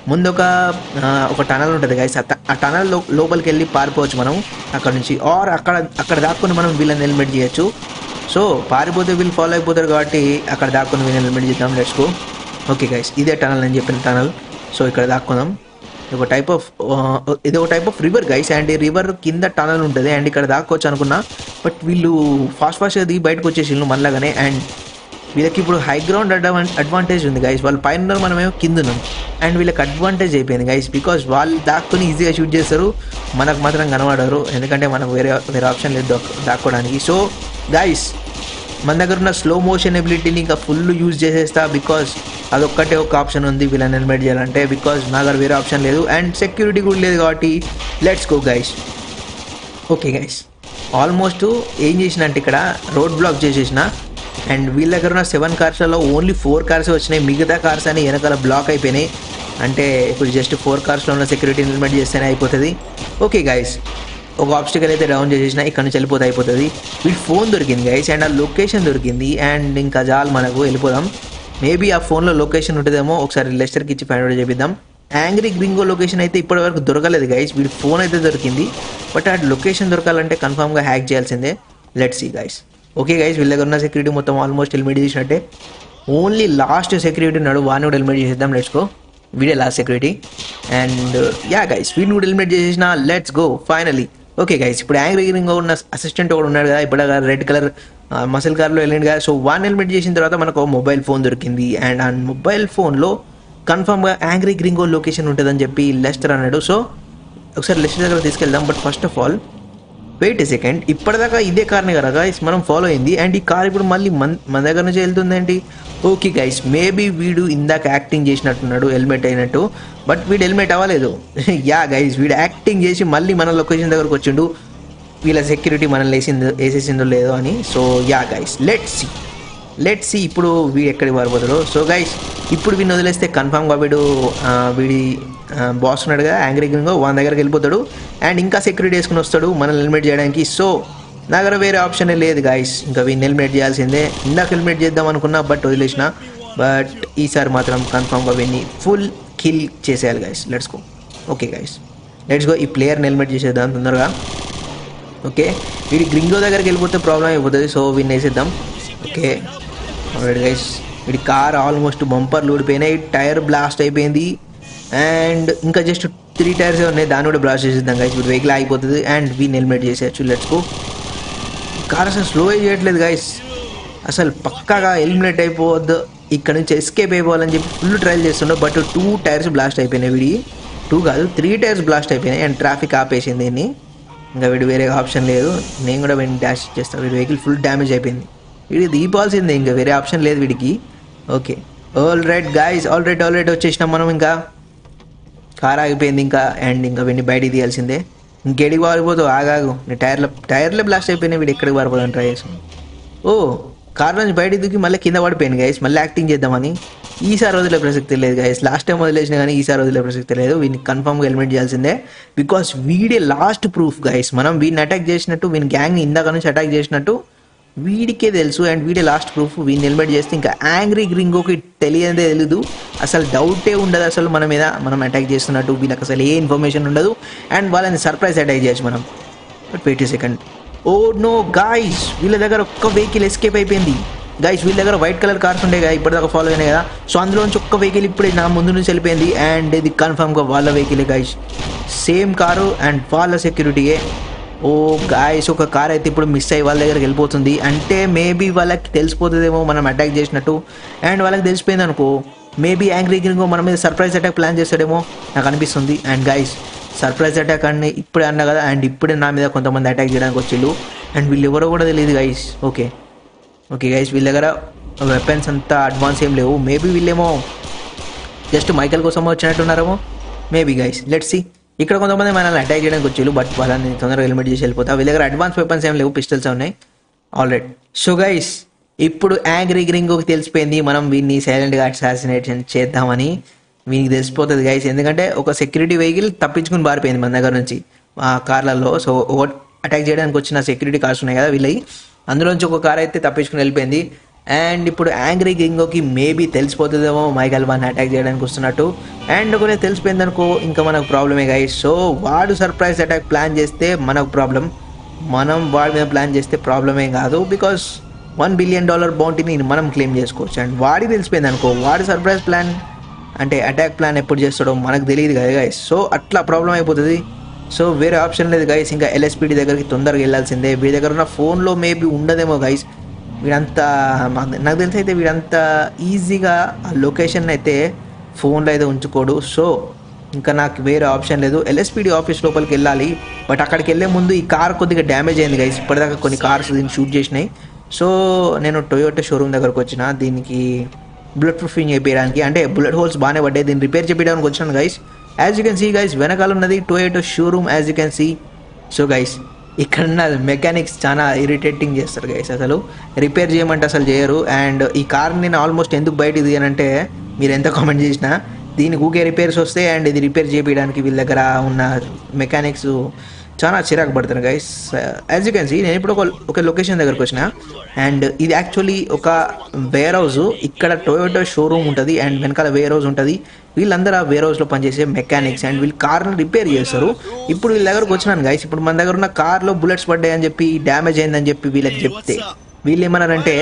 ముందు ఒక ఆ, ఒక టనల్ ఉంటుంది గైస్ ఆ టనల్ లో లోపలికి వెళ్ళి పారిపోవచ్చు మనం అక్కడ నుంచి ఆర్ అక్కడ అక్కడ దాక్కుని మనం వీళ్ళని హెల్మెట్ చేయొచ్చు సో పారిపోతే వీళ్ళు ఫాలో అయిపోతారు కాబట్టి అక్కడ దాక్కుని వీళ్ళని హెల్మెట్ చేద్దాం లెట్స్ గో ఓకే గైస్ ఇదే టనల్ నేను చెప్పిన టనల్ సో ఇక్కడ దాక్కుందాం ఇది ఒక టైప్ ఆఫ్ ఇది ఒక type of river guys and ఈ రివర్ కింద టనల్ ఉంటుంది అండ్ ఇక్కడ దాక్కోవచ్చు అనుకున్నా బట్ వీళ్ళు ఫాస్ట్ ఫాస్ట్గా దిగి బయటకు వచ్చేసి మనలాగానే అండ్ వీళ్ళకి ఇప్పుడు హై గ్రౌండ్ అడ్వాన్ అడ్వాంటేజ్ ఉంది గైస్ వాళ్ళు పైన ఉన్నారు మనమేమో కింద ఉన్నాం అండ్ వీళ్ళకి అడ్వాంటేజ్ అయిపోయింది గైస్ బికాస్ వాళ్ళు దాక్కుని ఈజీగా షూట్ చేస్తారు మనకు మాత్రం కనబడరు ఎందుకంటే మనకు వేరే వేరే ఆప్షన్ లేదు దాక్- దాక్కోవడానికి సో గైస్ మన దగ్గర ఉన్న స్లో మోషన్ ఎబిలిటీని ఇంకా ఫుల్ యూజ్ చేసేస్తా బికాస్ అదొక్కటే ఒక ఆప్షన్ ఉంది వీళ్ళని హెల్మెట్ చేయాలంటే బికాస్ నా దగ్గర వేరే ఆప్షన్ లేదు అండ్ సెక్యూరిటీ కూడా లేదు కాబట్టి let's go guys okay guys almost ఏం చేసిన అంటే ఇక్కడ రోడ్ బ్లాక్ చేసేసిన అండ్ వీళ్ళ దగ్గర ఉన్న సెవెన్ కార్స్లలో ఓన్లీ ఫోర్ కార్స్ వచ్చినాయి మిగతా కార్స్ అని వెనకాల బ్లాక్ అయిపోయినాయి అంటే ఇప్పుడు జస్ట్ ఫోర్ కార్స్లో ఉన్న సెక్యూరిటీ ఇంప్లిమెంట్ చేస్తేనే అయిపోతుంది ఓకే గైస్ ఒక ఆబ్స్టికల్ అయితే డౌన్ చేసేసిన ఇక్కడ నుంచి వెళ్ళిపోతే అయిపోతుంది వీడి ఫోన్ దొరికింది గైస్ అండ్ ఆ లొకేషన్ దొరికింది అండ్ ఇంకా చాలు మనకు వెళ్ళిపోదాం మేబీ ఆ ఫోన్లో లొకేషన్ ఉంటుందేమో ఒకసారి లెస్టర్కి ఇచ్చి ఫైండ్ అవుట్ చేపిద్దాం యాంగ్రీ గ్రింగో లొకేషన్ అయితే ఇప్పటి వరకు దొరకలేదు గైస్ వీడి ఫోన్ అయితే దొరికింది బట్ ఆ లొకేషన్ దొరకాలంటే కన్ఫామ్గా హ్యాక్ చేయాల్సిందే let see guys okay guys వీళ్ళ దగ్గర ఉన్న సెక్యూరిటీ మొత్తం ఆల్మోస్ట్ హెల్మెట్ చేసినట్టే ఓన్లీ లాస్ట్ సెక్యూరిటీ ఉన్నాడు వాడిని కూడా హెల్మెట్ చేసేద్దాం లెట్స్ గో వీడే last security and yeah guys వీడిని కూడా హెల్మెట్ చేసేసిన let's go finally okay guys ఇప్పుడు యాంగ్రీ గ్రింగో ఉన్న అసిస్టెంట్ ఒకడు ఉన్నాడు కదా ఇప్పుడు రెడ్ కలర్ మసిల్ కార్లో వెళ్ళిండు కదా సో వాన్ హెల్మెట్ చేసిన తర్వాత మనకు మొబైల్ ఫోన్ దొరికింది అండ్ ఆ మొబైల్ ఫోన్లో కన్ఫర్మ్గా యాంగ్రీ గ్రింగో లొకేషన్ ఉంటుందని చెప్పి లెస్టర్ అన్నాడు సో ఒకసారి లెస్టర్ దగ్గర తీసుకెళ్దాం but first of all wait a second ఇప్పటిదాకా ఇదే కార్ని కదా గైస్ మనం ఫాలో అయింది అండ్ ఈ కార్ ఇప్పుడు మళ్ళీ మన మన దగ్గర నుంచి వెళ్తుందేంటి ఓకే గైస్ మేబీ వీడు ఇందాక యాక్టింగ్ చేసినట్టున్నాడు హెల్మెట్ అయినట్టు బట్ వీడు హెల్మెట్ అవ్వలేదు యా గైస్ వీడు యాక్టింగ్ చేసి మళ్ళీ మన లొకేషన్ దగ్గరకు వచ్చిండు వీళ్ళ సెక్యూరిటీ మనల్ని వేసిందో వేసేసిందో లేదో అని so yeah guys let see let see ఇప్పుడు వీడు ఎక్కడికి పారిపోతాడు సో గైస్ ఇప్పుడు వీడిని వదిలేస్తే కన్ఫామ్గా వీడు ఆ, వీడి బాస్ ఉన్నాడు కదా యాంగ్రీ గ్రింగో వాని దగ్గరికి వెళ్ళిపోతాడు అండ్ ఇంకా సెక్యూరిటీ వేసుకుని వస్తాడు మనల్ని హెల్మెట్ చేయడానికి సో నా దగ్గర వేరే ఆప్షన్ లేదు గాయస్ ఇంకా వీడిని హెల్మెట్ చేయాల్సిందే ఇందాక హెల్మెట్ చేద్దాం అనుకున్నా బట్ వదిలేసిన బట్ ఈసారి మాత్రం కన్ఫామ్గా వీడిని ఫుల్ కిల్ చేసేయాలి guys let's go okay guys let's go ఈ ప్లేయర్ని హెల్మెట్ చేసేద్దాం తొందరగా ఓకే వీడి గ్రింగో దగ్గరికి వెళ్ళిపోతే ప్రాబ్లం అయిపోతుంది సో వీడిని వేసేద్దాం ఓకే ఆల్రెడీ గైస్ వీడి కార్ ఆల్మోస్ట్ బంపర్లు ఊడిపోయినాయి టైర్ బ్లాస్ట్ అయిపోయింది అండ్ ఇంకా జస్ట్ త్రీ టైర్స్ ఉన్నాయి దాన్ని కూడా బ్లాస్ట్ చేసేద్దాం గైస్ వీడి వెహికల్ ఆగిపోతుంది అండ్ వీని హెల్మెట్ చేసేయచ్చు లెట్స్ గో కార్ అసలు స్లో చేయట్లేదు గైస్ అసలు పక్కాగా ఎలిమినేట్ అయిపోవద్దు ఇక్కడ నుంచి ఎస్కేప్ అయిపోవాలని చెప్పి ఫుల్ ట్రయల్ చేస్తుండే బట్ టూ టైర్స్ బ్లాస్ట్ అయిపోయినాయి వీడి టూ కాదు త్రీ టైర్స్ బ్లాస్ట్ అయిపోయినాయి అండ్ ట్రాఫిక్ ఆపేసింది దీన్ని ఇంకా వీడు వేరే ఆప్షన్ లేదు నేను కూడా వీడిని డాష్ చేస్తాను వీడి వెహికల్ ఫుల్ డ్యామేజ్ అయిపోయింది వీడి దీపాల్సిందే ఇంకా వేరే ఆప్షన్ లేదు వీడికి okay all right guys all right all right వచ్చేసినాం మనం ఇంకా కార్ ఆగిపోయింది ఇంకా అండ్ ఇంకా వీడిని బయటికి తీయాల్సిందే ఇంకెడికి పారిపోతావు ఆగాగు నీ టైర్ల టైర్లే బ్లాస్ట్ అయిపోయినాయి వీడు ఎక్కడికి పారిపోదాం ట్రై చేసాం ఓ కార్ నుంచి బయటికి దూకి మళ్ళీ కింద పడిపోయింది గైస్ మళ్ళీ యాక్టింగ్ చేద్దామని ఈసారి వదిలే ప్రసక్తి లేదు గైస్ లాస్ట్ టైం వదిలేసిన కానీ ఈసారి వదిలే ప్రసక్తి లేదు వీడిని కన్ఫర్మ్గా హెల్మెట్ చేయాల్సిందే బికాస్ వీడే లాస్ట్ ప్రూఫ్ గైస్ మనం వీడిని అటాక్ చేసినట్టు వీని గ్యాంగ్ని ఇందాక నుంచి అటాక్ చేసినట్టు వీడికే తెలుసు అండ్ వీడే లాస్ట్ ప్రూఫ్ వీడిని హెల్మెట్ చేస్తే ఇంకా యాంగ్రీ గ్రింగోకి తెలియదే తెలీదు అసలు డౌటే ఉండదు అసలు మన మీద మనం అటాక్ చేస్తున్నట్టు వీళ్ళకి అసలు ఏ ఇన్ఫర్మేషన్ ఉండదు అండ్ వాళ్ళని సర్ప్రైజ్ అటాక్ చేయొచ్చు మనం but wait second oh no guys వీళ్ళ దగ్గర ఒక్క వెహికల్ ఎస్కేప్ అయిపోయింది గైస్ వీళ్ళ దగ్గర వైట్ కలర్ కార్స్ ఉండే కదా ఇప్పటిదాకా ఫాలో అయినాయి కదా సో అందులోంచి ఒక్క వెహికల్ ఇప్పుడే నా ముందు నుంచి వెళ్ళిపోయింది అండ్ ఇది కన్ఫర్మ్గా వాళ్ళ వెహికలే గైస్ సేమ్ కారు అండ్ వాళ్ళ సెక్యూరిటీయే ఓ గాయస్ ఒక కార్ అయితే ఇప్పుడు మిస్ అయ్యి వాళ్ళ దగ్గరికి వెళ్ళిపోతుంది అంటే మేబీ వాళ్ళకి తెలిసిపోతుందేమో మనం అటాక్ చేసినట్టు అండ్ వాళ్ళకి తెలిసిపోయింది అనుకో మేబీ యాంగ్రీ గ్రింగో మన మీద సర్ప్రైజ్ అటాక్ ప్లాన్ చేస్తాడేమో నాకు అనిపిస్తుంది అండ్ గైస్ సర్ప్రైజ్ అటాక్ అని ఇప్పుడే అన్నా కదా అండ్ ఇప్పుడే నా మీద కొంతమంది అటాక్ చేయడానికి వచ్చిళ్ళు అండ్ వీళ్ళు ఎవరో కూడా తెలియదు గైస్ ఓకే ఓకే గైస్ వీళ్ళ దగ్గర వెపన్స్ అంతా అడ్వాన్స్ ఏం లేవు మేబీ వీళ్ళేమో జస్ట్ మైకల్ కోసం వచ్చినట్టున్నారేమో మేబీ గైస్ లెట్ సి ఇక్కడ కొంతమంది మనల్ని అటాక్ చేయడానికి వచ్చేళ్ళు బట్ వాళ్ళని తొందరగా హెల్మెట్ చేసి వెళ్ళిపోతా వీళ్ళ దగ్గర అడ్వాన్స్ వెపన్స్ ఏం లేవు పిస్టల్స్ ఉన్నాయి ఆల్రెడీ సో గైస్ ఇప్పుడు యాంగ్రీ గ్రింగోకి తెలిసిపోయింది మనం వీడిని సైలెంట్గా అసాసినేషన్ చేద్దామని వీనికి తెలిసిపోతుంది గైస్ ఎందుకంటే ఒక సెక్యూరిటీ వెహికల్ తప్పించుకుని పారిపోయింది మన దగ్గర నుంచి ఆ కార్లలో సో అటాక్ చేయడానికి వచ్చిన సెక్యూరిటీ కార్స్ ఉన్నాయి కదా వీళ్ళవి అందులోంచి ఒక కార్ అయితే తప్పించుకుని వెళ్ళిపోయింది అండ్ ఇప్పుడు యాంగ్రీ గింగోకి మేబీ తెలిసిపోతుందేమో మైకల్ వాన్ అటాక్ చేయడానికి వస్తున్నట్టు అండ్ ఒకవేళ తెలిసిపోయిందనుకో ఇంకా మనకు ప్రాబ్లమే గైస్ సో వాడు సర్ప్రైజ్ అటాక్ ప్లాన్ చేస్తే మనకు ప్రాబ్లం మనం వాడి మీద ప్లాన్ చేస్తే ప్రాబ్లం ఏం కాదు బికాస్ వన్ బిలియన్ డాలర్ బౌంటీని మనం క్లెయిమ్ చేసుకోవచ్చు అండ్ వాడి తెలిసిపోయింది అనుకో వాడి సర్ప్రైజ్ ప్లాన్ అంటే అటాక్ ప్లాన్ ఎప్పుడు చేస్తాడో మనకు తెలియదు కదా గైస్ సో అట్లా ప్రాబ్లం అయిపోతుంది సో వేరే ఆప్షన్ లేదు గైస్ ఇంకా ఎల్ఎస్పీడి దగ్గరికి తొందరగా వెళ్ళాల్సిందే వీడి దగ్గర ఉన్న ఫోన్లో మేబీ ఉండదేమో గైస్ వీడంతా మాకు- నాకు తెలిసి అయితే వీడంతా ఈజీగా ఆ లొకేషన్ అయితే ఫోన్లో అయితే ఉంచుకోడు సో ఇంకా నాకు వేరే ఆప్షన్ లేదు ఎల్ఎస్పీడి ఆఫీస్ లోపలికి వెళ్ళాలి బట్ అక్కడికి వెళ్ళే ముందు ఈ కార్ కొద్దిగా డ్యామేజ్ అయింది గైస్ ఇప్పటిదాకా కొన్ని కార్స్ దీన్ని షూట్ చేసినాయి సో నేను టొయోటా షోరూమ్ దగ్గరకు వచ్చిన దీనికి బుల్లెట్ ప్రూఫింగ్ చేయించడానికి అంటే బుల్లెట్ హోల్స్ బాగానే పడ్డాయి దీన్ని రిపేర్ చేయించడానికి వచ్చాను guys as you can see guys వెనకాల ఉన్నది Toyota showroom as you can see so guys ఇక్కడ ఉన్న మెకానిక్స్ చాలా ఇరిటేటింగ్ చేస్తారు గైస్ అసలు రిపేర్ చేయమంటే అసలు చేయరు అండ్ ఈ కార్ నేను ఆల్మోస్ట్ ఎందుకు బయట తీయనంటే మీరు ఎంత కామెంట్ చేసినా దీనికి ఊకే రిపేర్స్ వస్తాయి అండ్ ఇది రిపేర్ చేయడానికి వీళ్ళ దగ్గర ఉన్న మెకానిక్స్ చాలా చిరాకు పడతారు guys as you can see నేను ఇప్పుడు ఒక ఒక లొకేషన్ దగ్గరకు వచ్చిన అండ్ ఇది యాక్చువల్లీ ఒక వేర్ హౌస్ ఇక్కడ టొయోటో షోరూమ్ ఉంటుంది అండ్ వెనకాల వేర్ హౌస్ ఉంటుంది వీళ్ళందరూ ఆ వేర్ హౌస్లో పనిచేసే మెకానిక్స్ అండ్ వీళ్ళు కార్ని రిపేర్ చేస్తారు ఇప్పుడు వీళ్ళ దగ్గరకు వచ్చినాను గైస్ ఇప్పుడు మన దగ్గర ఉన్న కార్లో బుల్లెట్స్ పడ్డాయని చెప్పి డ్యామేజ్ అయిందని చెప్పి వీళ్ళకి చెప్తే వీళ్ళు ఏమన్నారంటే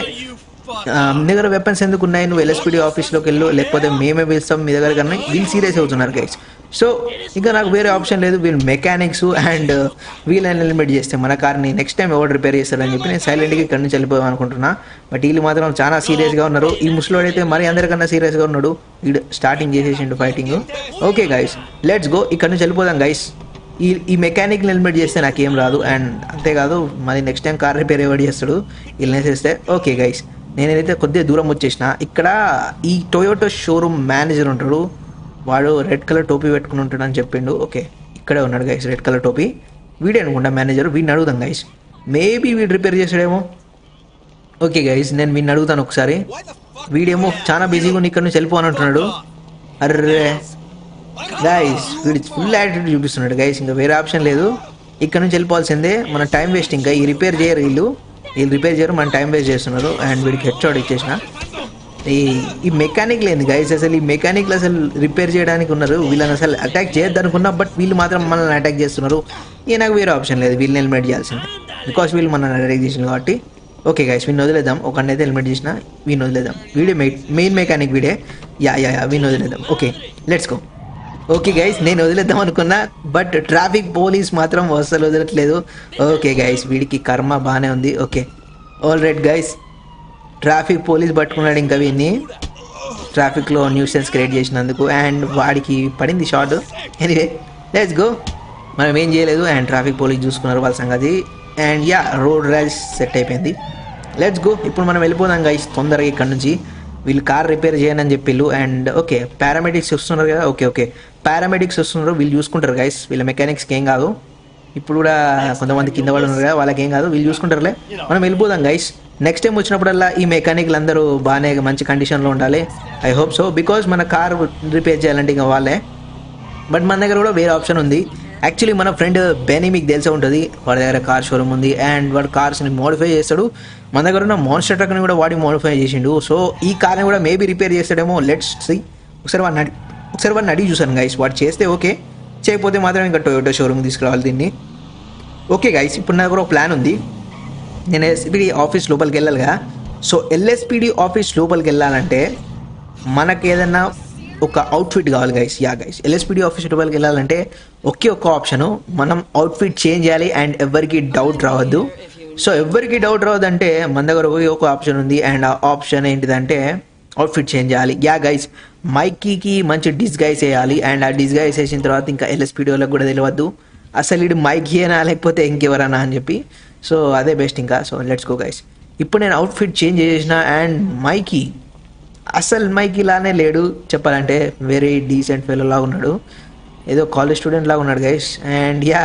ఆ, మీ దగ్గర వెపన్స్ ఎందుకు ఉన్నాయి నువ్వు ఎల్ఎస్పీడీ ఆఫీస్లోకి వెళ్ళు లేకపోతే మేమే పిలుస్తాం మీ దగ్గర కన్నా వీళ్ళు సీరియస్ అవుతున్నారు గైస్ సో ఇంకా నాకు వేరే ఆప్షన్ లేదు వీళ్ళు మెకానిక్స్ అండ్ వీళ్ళని ఎలిమినేట్ చేస్తే మన కార్ని నెక్స్ట్ టైం ఎవరు రిపేర్ చేస్తారని చెప్పి నేను సైలెంట్గా ఇక్కడి నుంచి వెళ్ళిపోదాం అనుకుంటున్నా బట్ వీళ్ళు మాత్రం చాలా సీరియస్గా ఉన్నారు ఈ ముసలోడు అయితే మరి అందరికన్నా సీరియస్గా ఉన్నాడు వీడు స్టార్టింగ్ చేసేసిండు fighting okay guys let's go ఇక్కడ నుంచి వెళ్ళిపోదాం గైస్ ఈ ఈ మెకానిక్ ఎలిమినేట్ చేస్తే నాకేం రాదు అండ్ అంతేకాదు మరి నెక్స్ట్ టైం కార్ రిపేర్ ఎవరు చేస్తాడు వీళ్ళని చేస్తే ఓకే గైస్ నేనైతే కొద్దిగా దూరం వచ్చేసిన ఇక్కడ ఈ టొయోటో షోరూమ్ మేనేజర్ ఉంటాడు వాడు రెడ్ కలర్ టోపీ పెట్టుకుని ఉంటాడు అని చెప్పిండు ఓకే ఇక్కడే ఉన్నాడు గైస్ రెడ్ కలర్ టోపీ వీడే అనుకుంటా మేనేజర్ వీడిని అడుగుదాం గైస్ మేబీ వీడు రిపేర్ చేసాడేమో ఓకే గైస్ నేను వీడిని అడుగుతాను ఒకసారి వీడేమో చాలా బిజీగా ఉండి ఇక్కడ నుంచి వెళ్ళిపోని అంటున్నాడు అర్రే గైస్ వీడి ఫుల్ యాటిట్యూడ్ చూపిస్తున్నాడు గైస్ ఇంకా వేరే ఆప్షన్ లేదు ఇక్కడ నుంచి వెళ్ళిపోవాల్సిందే మన టైం వేస్ట్ ఇంకా ఈ రిపేర్ చేయరు వీళ్ళు వీళ్ళు రిపేర్ చేయరు మన టైం వేస్ట్ చేస్తున్నారు అండ్ వీడికి హెడ్ షాట్ ఇచ్చేసిన ఈ ఈ మెకానిక్ లేదు గైస్ అసలు ఈ మెకానిక్లు అసలు రిపేర్ చేయడానికి ఉన్నారు వీళ్ళని అసలు అటాక్ చేయొద్దు అనుకున్నా బట్ వీళ్ళు మాత్రం మనల్ని అటాక్ చేస్తున్నారు ఇక నాకు వేరే ఆప్షన్ లేదు వీళ్ళని హెల్మెట్ చేయాల్సిందే బికాస్ వీళ్ళు మనల్ని అటాక్ చేసింది కాబట్టి ఓకే గైస్ వీడిని వదిలేద్దాం ఒక అయితే హెల్మెట్ చేసిన వీడిని వదిలేద్దాం వీడే మెయిన్ మెకానిక్ వీడే యా యా యా వీడిని వదిలేద్దాం okay let's go okay guys నేను వదిలేద్దాం అనుకున్నా బట్ ట్రాఫిక్ పోలీస్ మాత్రం అస్సలు వదలట్లేదు ఓకే గైస్ వీడికి కర్మ బాగానే ఉంది okay all right guys traffic police పట్టుకున్నాడు ఇంకా వీడిని ట్రాఫిక్లో న్యూసెన్స్ క్రియేట్ చేసినందుకు అండ్ వాడికి పడింది షార్ట్ ఎనీవే లెట్స్ గో మనం ఏం చేయలేదు అండ్ ట్రాఫిక్ పోలీస్ చూసుకున్నారు వాళ్ళ సంగతి and yeah road rise set అయిపోయింది లెట్స్ గో ఇప్పుడు మనం వెళ్ళిపోదాం గైస్ తొందరగా ఇక్కడ నుంచి వీళ్ళు కార్ రిపేర్ చేయను అని చెప్పిళ్ళు అండ్ ఓకే పారామెడిక్స్ వస్తున్నారు కదా ఓకే ఓకే పారామెడిక్స్ వస్తున్నారు వీళ్ళు చూసుకుంటారు గైస్ వీళ్ళ మెకానిక్స్కి ఏం కాదు ఇప్పుడు కూడా కొంతమంది కింద పడి ఉన్నారు కదా వాళ్ళకి ఏం కాదు వీళ్ళు చూసుకుంటారులే మనం వెళ్ళిపోదాం గైస్ నెక్స్ట్ టైం వచ్చినప్పుడల్లా ఈ మెకానిక్లు అందరూ బాగానే మంచి కండిషన్లో ఉండాలి ఐ హోప్ సో బికాజ్ మన కార్ రిపేర్ చేయాలంటే ఇంకా వాళ్ళే బట్ మన దగ్గర కూడా వేరే ఆప్షన్ ఉంది యాక్చువల్లీ మన ఫ్రెండ్ బెనీ మీకు తెలిసే ఉంటుంది వాడి దగ్గర కార్ షోరూమ్ ఉంది అండ్ వాడు కార్స్ని మోడిఫై చేస్తాడు మన దగ్గర ఉన్న మోన్స్టర్ ట్రక్ని కూడా వాడి మోడిఫై చేసిండు సో ఈ కార్ని కూడా మేబీ రిపేర్ చేస్తాడేమో లెట్స్ సి ఒకసారి వాడిని అడి ఒకసారి వాడిని అడిగి చూసాను గైస్ వాడు చేస్తే ఓకే చేయకపోతే మాత్రం ఇంకా టొయోటో షోరూమ్ తీసుకురావాలి దీన్ని ఓకే గైస్ ఇప్పుడు నా దగ్గర ఒక ప్లాన్ ఉంది నేను ఎస్పీడి ఆఫీస్ లోపలికి వెళ్ళాలిగా సో ఎల్ఎస్పిడి ఆఫీస్ లోపలికి వెళ్ళాలంటే మనకి ఏదన్నా ఒక అవుట్ఫిట్ కావాలి guys yeah guys LSPD office లోపలికి వెళ్ళాలంటే ఒకే ఒక్క ఆప్షను మనం అవుట్ఫిట్ చేంజ్ చేయాలి అండ్ ఎవరికి డౌట్ రావద్దు సో ఎవరికి డౌట్ రావద్దంటే మన దగ్గర ఒకే ఒక ఆప్షన్ ఉంది అండ్ ఆ ఆప్షన్ ఏంటిదంటే అవుట్ఫిట్ చేంజ్ చేయాలి యా గైస్ మైకీకి మంచి డిస్గైస్ వేయాలి అండ్ ఆ డిస్గైస్ వేసిన తర్వాత ఇంకా ఎల్ఎస్పిడి వాళ్ళకి కూడా తెలియవద్దు అసలు ఇడు మైకీ అయినా లేకపోతే ఇంకెవరన్నా అని చెప్పి సో అదే బెస్ట్ ఇంకా సో లెట్స్ గో గైస్ ఇప్పుడు నేను అవుట్ఫిట్ చేంజ్ చేసిన అండ్ మైకీ అసలు మైకీ లానే లేడు చెప్పాలంటే వెరీ డీసెంట్ ఫెలో లాగా ఉన్నాడు ఏదో కాలేజ్ స్టూడెంట్ లాగా ఉన్నాడు గైస్ అండ్ యా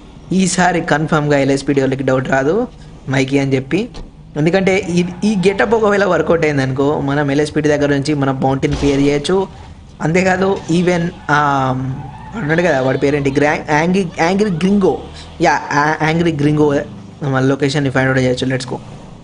ఈసారి కన్ఫామ్గా ఎల్ఎస్పీడి వాళ్ళకి డౌట్ రాదు మైకీ అని చెప్పి ఎందుకంటే ఈ ఈ గెటప్ ఒకవేళ వర్కౌట్ అయింది అనుకో మనం ఎల్ఎస్పీడి దగ్గర నుంచి మన బౌంటీని క్లియర్ చేయొచ్చు అంతేకాదు ఈవెన్ అన్నాడు కదా వాడి పేరేంటి గ్రా Angry Angry Gringo yeah Angry Gringo మన లొకేషన్ని ఫైండ్ అవుట్ చేయొచ్చు లెట్స్ గో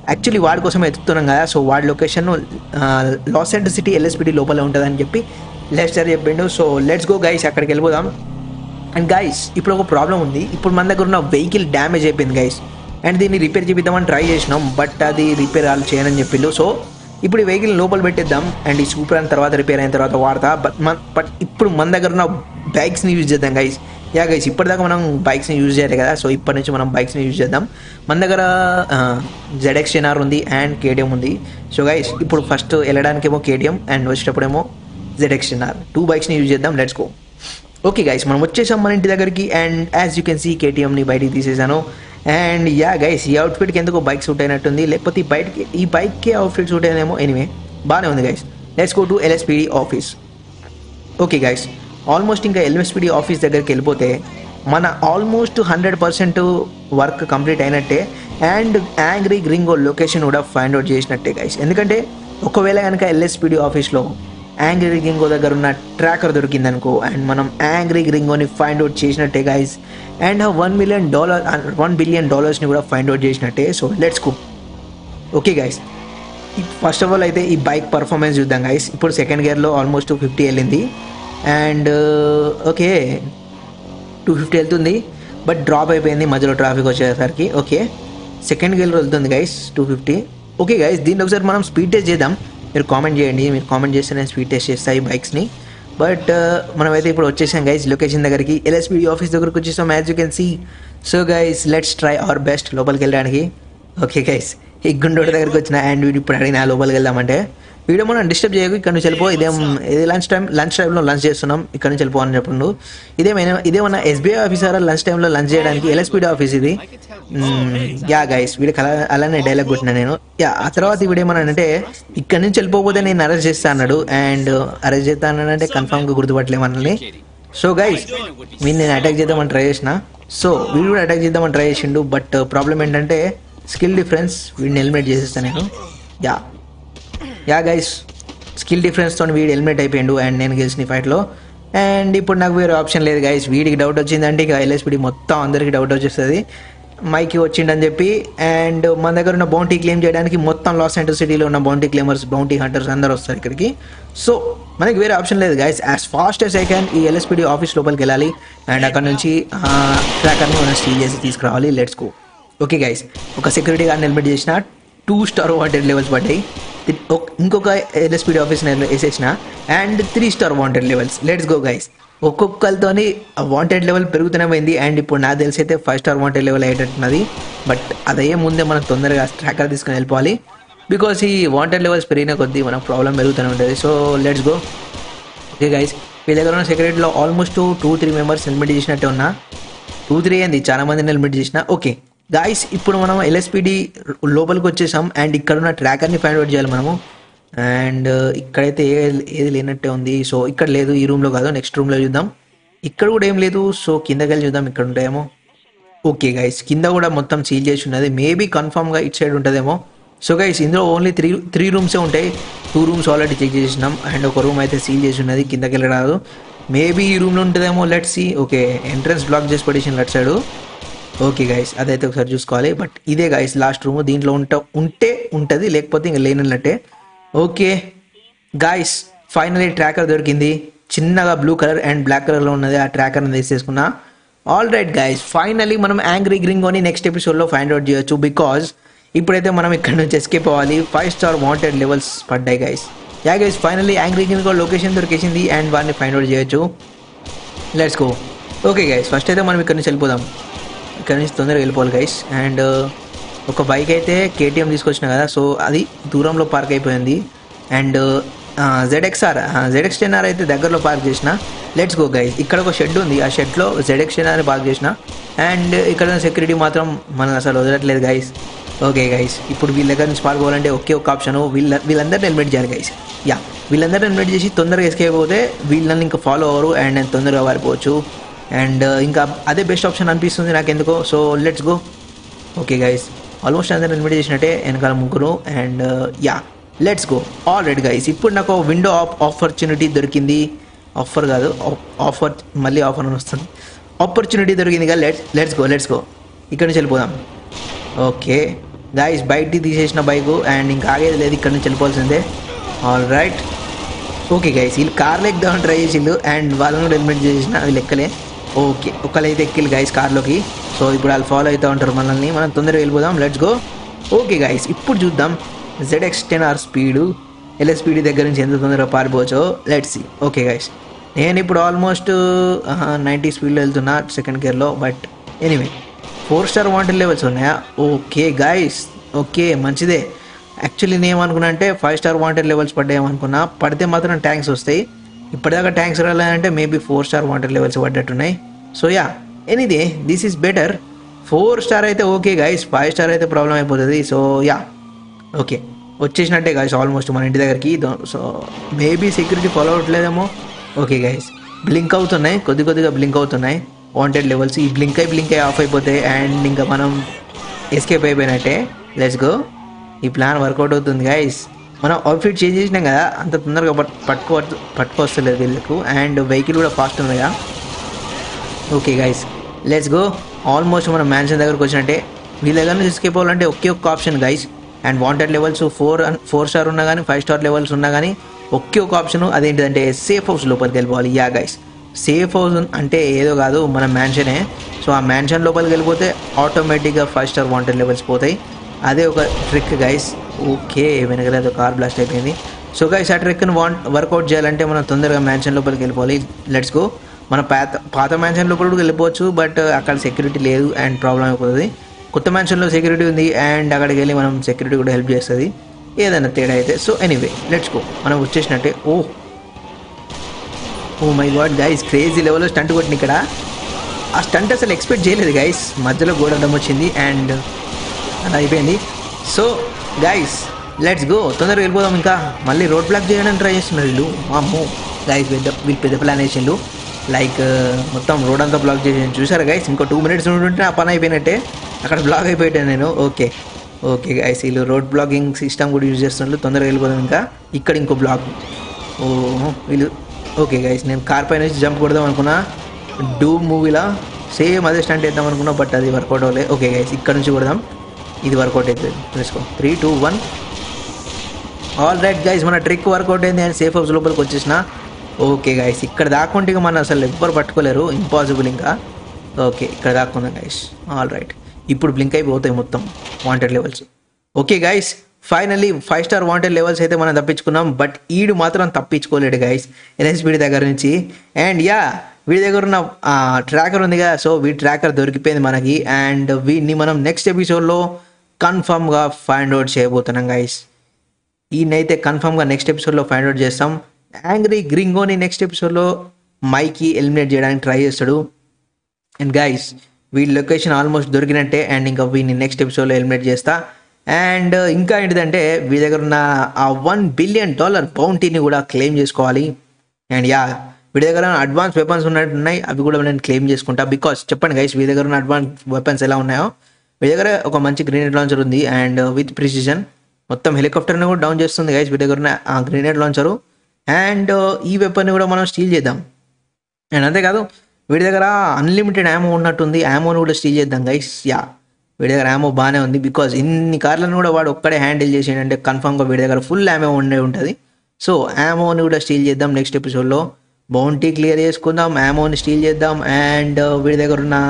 యాక్చువల్లీ వాడి కోసం ఎత్తుతున్నాం కదా సో వాడి location Los Angeles city LSPD లోపల ఉంటుందని చెప్పి లెస్టర్ చెప్పిండు సో లెట్స్ గో గైస్ అక్కడికి వెళ్ళిపోదాం అండ్ గైస్ ఇప్పుడు ఒక ప్రాబ్లం ఉంది ఇప్పుడు మన దగ్గర ఉన్న వెహికల్ డ్యామేజ్ అయిపోయింది గైస్ అండ్ దీన్ని రిపేర్ చేపిద్దామని ట్రై చేసినాం బట్ అది రిపేర్ వాళ్ళు చేయనని చెప్పిండు సో ఇప్పుడు ఈ వెహికల్ లోపల పెట్టేద్దాం అండ్ ఈ సూపర్ అయిన తర్వాత రిపేర్ అయిన తర్వాత వాడతా బట్ మన బట్ ఇప్పుడు మన దగ్గర ఉన్న బైక్స్ని యూజ్ చేద్దాం గైస్ యా గైస్ ఇప్పటిదాకా మనం బైక్స్ని యూజ్ చేయాలి కదా సో ఇప్పటి నుంచి మనం బైక్స్ని యూజ్ చేద్దాం మన దగ్గర జెడ్ఎక్స్ ఎన్ఆర్ ఉంది అండ్ కేటీఎం ఉంది సో గైస్ ఇప్పుడు ఫస్ట్ వెళ్ళడానికేమో కేటీఎం అండ్ వచ్చేటప్పుడేమో జెడ్ఎక్స్ ఎన్ఆర్ టూ బైక్స్ని యూజ్ చేద్దాం లెట్స్ గో ఓకే గైస్ మనం వచ్చేసాం మన ఇంటి దగ్గరికి and as you can see కేటీఎంని బయటికి తీసేసాను అండ్ యా గైస్ ఈ అవుట్ఫిట్కి ఎందుకో బైక్ సూట్ అయినట్టుంది లేకపోతే ఈ బయటకి ఈ బైక్కి అవుట్ఫిట్ సూట్ అయినేమో ఎనీవే బాగానే ఉంది guys let's go to LSPD office okay guys almost ఇంకా ఎల్ఎస్పిడి ఆఫీస్ దగ్గరికి వెళ్ళిపోతే మన almost hundred percent work complete అయినట్టే అండ్ యాంగ్రీ గ్రింగో లొకేషన్ కూడా ఫైండ్ అవుట్ చేసినట్టే గైస్ ఎందుకంటే ఒకవేళ కనుక ఎల్ఎస్పిడి ఆఫీస్లో యాంగ్రీ గ్రింగో దగ్గర ఉన్న ట్రాకర్ దొరికిందనుకో అండ్ మనం యాంగ్రీ గ్రింగోని ఫైండ్ అవుట్ చేసినట్టే guys and one million dollar one billion డాలర్స్ని కూడా ఫైండ్ అవుట్ చేసినట్టే సో లెట్స్ కూ okay guys first of all అయితే ఈ బైక్ పర్ఫార్మెన్స్ చూద్దాం గైస్ ఇప్పుడు సెకండ్ గేర్లో ఆల్మోస్ట్ టూ ఫిఫ్టీ వెళ్ళింది అండ్ ఓకే టూ ఫిఫ్టీ వెళ్తుంది బట్ డ్రాప్ అయిపోయింది మధ్యలో ట్రాఫిక్ వచ్చేసరికి ఓకే సెకండ్ గేర్లో వెళ్తుంది guys two fifty okay guys దీన్ని ఒకసారి మనం స్పీడ్ టెస్ట్ చేద్దాం మీరు కామెంట్ చేయండి మీరు కామెంట్ చేస్తే నేను స్పీడ్ టెస్ట్ చేస్తాను ఈ బైక్స్ని బట్ మనమైతే ఇప్పుడు వచ్చేసాం గైస్ లొకేషన్ దగ్గరికి ఎల్ఎస్పీ ఆఫీస్ దగ్గరకు వచ్చేసాం as you can see so guys let's try our best లోపలికి వెళ్ళడానికి ఓకే గైస్ ఈ గుండోడి దగ్గరికి వచ్చిన అండ్ వీడు ఇప్పుడు అడిగిన లోపలికి వెళ్దామంటే వీడియో మనం డిస్టర్బ్ చేయకు ఇక్కడ నుంచి వెళ్ళిపో ఇదేం ఇది లంచ్ టైం లంచ్ టైంలో లంచ్ చేస్తున్నాం ఇక్కడ నుంచి వెళ్ళిపో అని చెప్పుడు ఇదేమైనా ఇదేమన్నా ఎస్బీఐ ఆఫీసర్ లంచ్ టైంలో లంచ్ చేయడానికి ఎల్ఎస్పీడీ ఆఫీస్ ఇది యా గైస్ వీడికి అలా అలానే డైలాగ్ కొట్టినా నేను యా ఆ తర్వాత వీడు ఏమన్నాడంటే ఇక్కడ నుంచి వెళ్ళిపోతే నేను అరెస్ట్ చేస్తా అన్నాడు అండ్ అరెస్ట్ చేస్తా అన్నాడంటే కన్ఫామ్గా గుర్తుపట్టలే మనల్ని సో గైస్ వీడిని నేను అటాక్ చేద్దామని ట్రై చేసిన సో వీడు కూడా అటాక్ చేద్దామని ట్రై చేసిండు బట్ ప్రాబ్లం ఏంటంటే స్కిల్ డిఫరెన్స్ వీడిని ఎలిమినేట్ చేసేస్తాను నేను యా యా గైస్ స్కిల్ డిఫరెన్స్తో వీడు ఎలిమినేట్ అయిపోయిండు అండ్ నేను గెలిచిన ఫైట్లో అండ్ ఇప్పుడు నాకు వేరే ఆప్షన్ లేదు గైస్ వీడికి డౌట్ వచ్చిందంటే ఇక ఎల్ఎస్పిడి మొత్తం అందరికీ డౌట్ వచ్చేస్తుంది మైకి వచ్చిండని చెప్పి అండ్ మన దగ్గర ఉన్న బౌంటీ క్లెయిమ్ చేయడానికి మొత్తం లాస్ సెంటర్ సిటీలో ఉన్న బౌంటీ క్లెయిమర్స్ బౌంటీ హంటర్స్ అందరు వస్తారు ఇక్కడికి సో మనకి వేరే ఆప్షన్ లేదు guys as fast as I can ఈ ఎల్ఎస్పిడి ఆఫీస్ లోపలికి వెళ్ళాలి అండ్ అక్కడ నుంచి ట్రాకర్ని మనం స్టీల్ చేసి తీసుకురావాలి లెట్స్ గో ఓకే గైస్ ఒక సెక్యూరిటీ గార్డ్ ఎలిమినేట్ చేసిన టూ స్టార్ వాంటెడ్ లెవెల్స్ పడ్డాయి ఇంకొక ఎల్ఎస్పీడీ ఆఫీస్ వేసేసిన and three star wanted levels let's go guys ఒక్కొక్కరితోని వాంటెడ్ లెవెల్ పెరుగుతూనే పోయింది అండ్ ఇప్పుడు నాకు తెలిసి అయితే ఫైవ్ స్టార్ వాంటెడ్ లెవెల్ అయ్యేటట్టున్నది బట్ అదయ్యే ముందే మనం తొందరగా ట్రాకర్ తీసుకుని వెళ్ళిపోవాలి బికాస్ ఈ వాంటెడ్ లెవెల్స్ పెరిగిన కొద్దీ మనకు ప్రాబ్లం పెరుగుతూనే ఉంటుంది so let's go okay guys మీ దగ్గర ఉన్న సెక్రటరీలో almost two three members eliminate చేసినట్టే ఉన్నా టూ త్రీ అయింది చాలా మందిని ఎలిమిట్ చేసిన ఓకే గాయస్ ఇప్పుడు మనం ఎల్ఎస్పిడి లోపలికి వచ్చేసాం అండ్ ఇక్కడ ఉన్న ట్రాకర్ని ఫైండ్ అవుట్ చేయాలి మనము అండ్ ఇక్కడైతే ఏ ఏది లేనట్టే ఉంది సో ఇక్కడ లేదు ఈ రూమ్లో కాదు నెక్స్ట్ రూమ్లో చూద్దాం ఇక్కడ కూడా ఏం లేదు సో కిందకి వెళ్ళి చూద్దాం ఇక్కడ ఉంటాయేమో ఓకే గైస్ కింద కూడా మొత్తం సీల్ చేసి ఉన్నది మేబీ కన్ఫామ్గా ఇట్ సైడ్ ఉంటుందేమో సో గైస్ ఇందులో ఓన్లీ త్రీ త్రీ రూమ్సే ఉంటాయి టూ రూమ్స్ ఆల్రెడీ చెక్ చేసినాం అండ్ ఒక రూమ్ అయితే సీల్ చేసి ఉన్నది కిందకి వెళ్ళరాదు మేబీ ఈ రూమ్లో ఉంటుందేమో let see okay entrance block చేసి పడేసిన లెట్ సైడ్ ఓకే గైస్ అదైతే ఒకసారి చూసుకోవాలి బట్ ఇదే గైస్ లాస్ట్ రూమ్ దీంట్లో ఉంట ఉంటే ఉంటుంది లేకపోతే ఇంకా లేనట్టే ఓకే గాయస్ ఫైనలీ ట్రాకర్ దొరికింది చిన్నగా బ్లూ కలర్ అండ్ బ్లాక్ కలర్లో ఉన్నది ఆ ట్రాకర్ని తీసేసుకున్నా ఆల్ రైట్ గైస్ ఫైనలీ మనం యాంగ్రీ గ్రింగోని నెక్స్ట్ ఎపిసోడ్లో ఫైండ్ అవుట్ చేయొచ్చు బికాజ్ ఇప్పుడైతే మనం ఇక్కడ నుంచి ఎస్కేప్ అవ్వాలి ఫైవ్ స్టార్ వాంటెడ్ లెవెల్స్ పడ్డాయి guys yeah guys finally Angry Gringo location దొరికేసింది అండ్ వాడిని ఫైండ్ అవుట్ చేయొచ్చు let's go okay guys first అయితే మనం ఇక్కడ నుంచి వెళ్ళిపోదాం ఇక్కడ నుంచి తొందరగా వెళ్ళిపోవాలి గైస్ అండ్ ఒక బైక్ అయితే కేటీఎం తీసుకొచ్చిన కదా సో అది దూరంలో పార్క్ అయిపోయింది అండ్ జెడ్ఎక్స్ఆర్ జెడ్ఎక్స్ టెన్ఆర్ అయితే దగ్గరలో పార్క్ చేసిన లెట్స్ గో గైస్ ఇక్కడ ఒక షెడ్ ఉంది ఆ షెడ్లో జెడ్ఎక్స్ టెన్ఆర్ పార్క్ చేసిన అండ్ ఇక్కడ సెక్యూరిటీ మాత్రం మనం అసలు వదలట్లేదు గైస్ ఓకే గైస్ ఇప్పుడు వీళ్ళ దగ్గర నుంచి పాల్గొవాలంటే ఒకే ఒక ఆప్షన్ వీళ్ళ వీళ్ళందరిని ఎలిమినేట్ చేయాలి గైస్ యా వీళ్ళందరిని ఎలిమినేట్ చేసి తొందరగా ఎస్కేప్ పోతే వీళ్ళని ఇంకా ఫాలో అవ్వరు అండ్ నేను తొందరగా వారిపోవచ్చు అండ్ ఇంకా అదే బెస్ట్ ఆప్షన్ అనిపిస్తుంది నాకు ఎందుకో so let's go okay guys almost అందరూ ఎలిమినేట్ చేసినట్టే వెనకాల ముగ్గురు and yeah let's go all right guys ఇప్పుడు నాకు విండో ఆఫ్ ఆపర్చునిటీ దొరికింది ఆఫర్ కాదు ఆఫర్ మళ్ళీ ఆఫర్ అని వస్తుంది ఆపర్చునిటీ దొరికింది కదా let's let's go let's go ఇక్కడ నుంచి వెళ్ళిపోదాం ఓకే గాయస్ బయటికి తీసేసిన బైక్ అండ్ ఇంకా ఆగేది లేదు ఇక్కడ నుంచి వెళ్ళిపోవాల్సిందే ఆల్ రైట్ ఓకే గైస్ వీళ్ళు కార్లో ఎక్కుదామని ట్రై చేసిండు అండ్ వాళ్ళని కూడా హెల్మెట్ చేసిన అది లెక్కలే ఓకే ఒకళ్ళైతే ఎక్కిళ్ళు గైస్ కార్లోకి సో ఇప్పుడు వాళ్ళు ఫాలో అవుతూ ఉంటారు మనల్ని మనం తొందరగా వెళ్ళిపోదాం లెట్స్ గో ఓకే గైస్ ఇప్పుడు చూద్దాం Z X ten R speed LSPD దగ్గర నుంచి ఎంత తొందరగా పారిపోవచ్చో లెట్స్ సి ఓకే గైస్ నేను ఇప్పుడు ఆల్మోస్ట్ నైంటీ స్పీడ్లో వెళ్తున్నా సెకండ్ గేర్లో but anyway four star wanted levels ఉన్నాయా ఓకే గైస్ ఓకే మంచిదే యాక్చువల్లీ నేను ఏమనుకున్నా అంటే ఫైవ్ స్టార్ వాంటెడ్ లెవెల్స్ పడ్డాయనుకున్నా పడితే మాత్రం ట్యాంక్స్ వస్తాయి ఇప్పటిదాకా ట్యాంక్స్ రాలేదంటే maybe four star wanted levels పడ్డట్టున్నాయి so yeah anyway this is better four star అయితే ఓకే గైస్ ఫైవ్ స్టార్ అయితే ప్రాబ్లం అయిపోతుంది సో యా ఓకే వచ్చేసినట్టే గైస్ ఆల్మోస్ట్ మన ఇంటి దగ్గరికి సో మేబీ సెక్యూరిటీ ఫాలో అవ్వట్లేదేమో ఓకే గైస్ బ్లింక్ అవుతున్నాయి కొద్ది కొద్దిగా బ్లింక్ అవుతున్నాయి వాంటెడ్ లెవెల్స్ ఈ బ్లింక్ అయి బ్లింక్ అయి ఆఫ్ అయిపోతాయి అండ్ ఇంకా మనం ఎస్కేప్ అయిపోయినట్టే లెట్స్ గో ఈ ప్లాన్ వర్కౌట్ అవుతుంది గైస్ మనం అవుట్ఫిట్ చేంజ్ చేసినాం కదా అంత తొందరగా పట్ పట్టుకో పట్టుకొస్తలేదు వీళ్ళకు అండ్ వెహికల్ కూడా ఫాస్ట్ ఉంది కదా okay guys let's go almost మనం మ్యాన్షన్ దగ్గరకు వచ్చినట్టే వీళ్ళ దగ్గర నుంచి ఎస్కేప్ అవ్వాలంటే ఒకే ఒక్క option guys and wanted levels four four star ఉన్నా కానీ ఫైవ్ స్టార్ లెవెల్స్ ఉన్నా కానీ ఒకే ఒక ఆప్షన్ అదేంటిదంటే సేఫ్ హౌస్ లోపలికి వెళ్ళిపోవాలి యా గైస్ సేఫ్ హౌస్ అంటే ఏదో కాదు మన మ్యాన్షనే సో ఆ మ్యాన్షన్ లోపలికి వెళ్ళిపోతే ఆటోమేటిక్గా ఫైవ్ స్టార్ వాంటెడ్ లెవెల్స్ పోతాయి అదే ఒక ట్రిక్ గైస్ ఓకే వెనకాల ఏదో కార్ బ్లాస్ట్ అయిపోయింది సో గైస్ ఆ ట్రిక్ని వాంట్ వర్కౌట్ చేయాలంటే మనం తొందరగా మ్యాన్షన్ లోపలికి వెళ్ళిపోవాలి లెట్స్ గో మన పాత పాత మ్యాన్షన్ లోపల కూడా వెళ్ళిపోవచ్చు బట్ అక్కడ సెక్యూరిటీ లేదు అండ్ ప్రాబ్లం అయిపోతుంది కొత్త మ్యాన్షన్లో సెక్యూరిటీ ఉంది అండ్ అక్కడికి వెళ్ళి మనం సెక్యూరిటీ కూడా హెల్ప్ చేస్తుంది ఏదైనా తేడా అయితే సో ఎనీవే లెట్స్ గో మనం వచ్చేసినట్టే oh oh my god guys crazy లెవెల్లో స్టంట్ కొట్టిన ఇక్కడ ఆ స్టంట్ అసలు ఎక్స్పెక్ట్ చేయలేదు గైస్ మధ్యలో గోడడం వచ్చింది అండ్ అలా అయిపోయింది సో గైస్ లెట్స్ గో తొందరగా వెళ్ళిపోదాం ఇంకా మళ్ళీ రోడ్ బ్లాక్ చేయడానికి ట్రై చేస్తున్నారు వీళ్ళు అమ్మో గైస్ పెద్ద వీళ్ళు పెద్ద ప్లాన్ వేసిండు లైక్ మొత్తం రోడ్ అంతా బ్లాక్ చేసి చూసారా గైస్ ఇంకో టూ మినిట్స్ ఉంటుంటే ఆ పని అయిపోయినట్టే అక్కడ బ్లాక్ అయిపోయాను నేను ఓకే ఓకే గైస్ వీళ్ళు రోడ్ బ్లాకింగ్ సిస్టమ్ కూడా యూజ్ చేస్తున్నారు తొందరగా వెళ్ళిపోదాం ఇంకా ఇక్కడ ఇంకో బ్లాక్ ఓ వీళ్ళు ఓకే గైస్ నేను కార్ పైన నుంచి జంప్ కొడదాం అనుకున్నా డూమ్ మూవీలా సేమ్ అదే స్టంట్ వేద్దాం అనుకున్నా బట్ అది వర్కౌట్ అవ్వలేదు ఓకే గైస్ ఇక్కడ నుంచి కొడదాం ఇది వర్కౌట్ అవుతుంది తెలుసుకో three two one all right guys మన ట్రిక్ వర్కౌట్ అయింది అండ్ సేఫ్ హౌస్ లోపలికి వచ్చేసిన ఓకే గైస్ ఇక్కడ దాక్కుంటే ఇక మనం అసలు ఎవ్వరు పట్టుకోలేరు ఇంపాసిబుల్ ఇంకా ఓకే ఇక్కడ దాక్కుందాం గైస్ ఆల్ రైట్ ఇప్పుడు బ్లింక్ అయిపోతాయి మొత్తం wanted levels okay guys finally five star wanted levels అయితే మనం తప్పించుకున్నాం బట్ ఈడు మాత్రం తప్పించుకోలేడు గైస్ ఎన్ఎస్బిడి దగ్గర నుంచి అండ్ యా వీడి దగ్గర ఉన్న ట్రాకర్ ఉందిగా సో వీ ట్రాకర్ దొరికిపోయింది మనకి అండ్ వీడిని మనం నెక్స్ట్ ఎపిసోడ్లో కన్ఫర్మ్గా ఫైండ్ అవుట్ చేయబోతున్నాం గైస్ ఈయనైతే కన్ఫర్మ్గా నెక్స్ట్ ఎపిసోడ్లో ఫైండ్ అవుట్ చేస్తాం యాంగ్రీ గ్రింగోని నెక్స్ట్ ఎపిసోడ్లో మైకి ఎలిమినేట్ చేయడానికి ట్రై చేస్తాడు అండ్ గైస్ వీడి లొకేషన్ ఆల్మోస్ట్ దొరికినట్టే అండ్ ఇంకా వీడిని నెక్స్ట్ ఎపిసోడ్లో ఎలిమినేట్ చేస్తా అండ్ ఇంకా ఏంటిదంటే వీడి దగ్గర ఉన్న ఆ వన్ బిలియన్ డాలర్ బౌంటీని కూడా క్లెయిమ్ చేసుకోవాలి అండ్ యా వీడి దగ్గర అడ్వాన్స్ వెపన్స్ ఉన్నట్టున్నాయి అవి కూడా నేను క్లెయిమ్ చేసుకుంటా బికాస్ చెప్పండి గైస్ వీడి దగ్గర ఉన్న అడ్వాన్స్ వెపన్స్ ఎలా ఉన్నాయో వీడి దగ్గర ఒక మంచి గ్రీనేడ్ లాంచర్ ఉంది అండ్ విత్ ప్రిసిజన్ మొత్తం హెలికాప్టర్ని కూడా డౌన్ చేస్తుంది గైస్ వీడి దగ్గర ఉన్న ఆ గ్రీనేడ్ లాంచరు అండ్ ఈ వెపన్ని కూడా మనం స్టీల్ చేద్దాం అండ్ అంతేకాదు వీడి దగ్గర అన్లిమిటెడ్ యామో ఉన్నట్టుంది యామోని కూడా స్టీల్ చేద్దాం గైస్ యా వీడి దగ్గర యామో బాగానే ఉంది బికాజ్ ఇన్ని కార్లను కూడా వాడు ఒక్కడే హ్యాండిల్ చేసిండంటే కన్ఫామ్గా వీడి దగ్గర ఫుల్ యామో ఉండే ఉంటుంది సో యామోని కూడా స్టీల్ చేద్దాం నెక్స్ట్ ఎపిసోడ్లో బౌంటీ క్లియర్ చేసుకుందాం యామోని స్టీల్ చేద్దాం అండ్ వీడి దగ్గర ఉన్న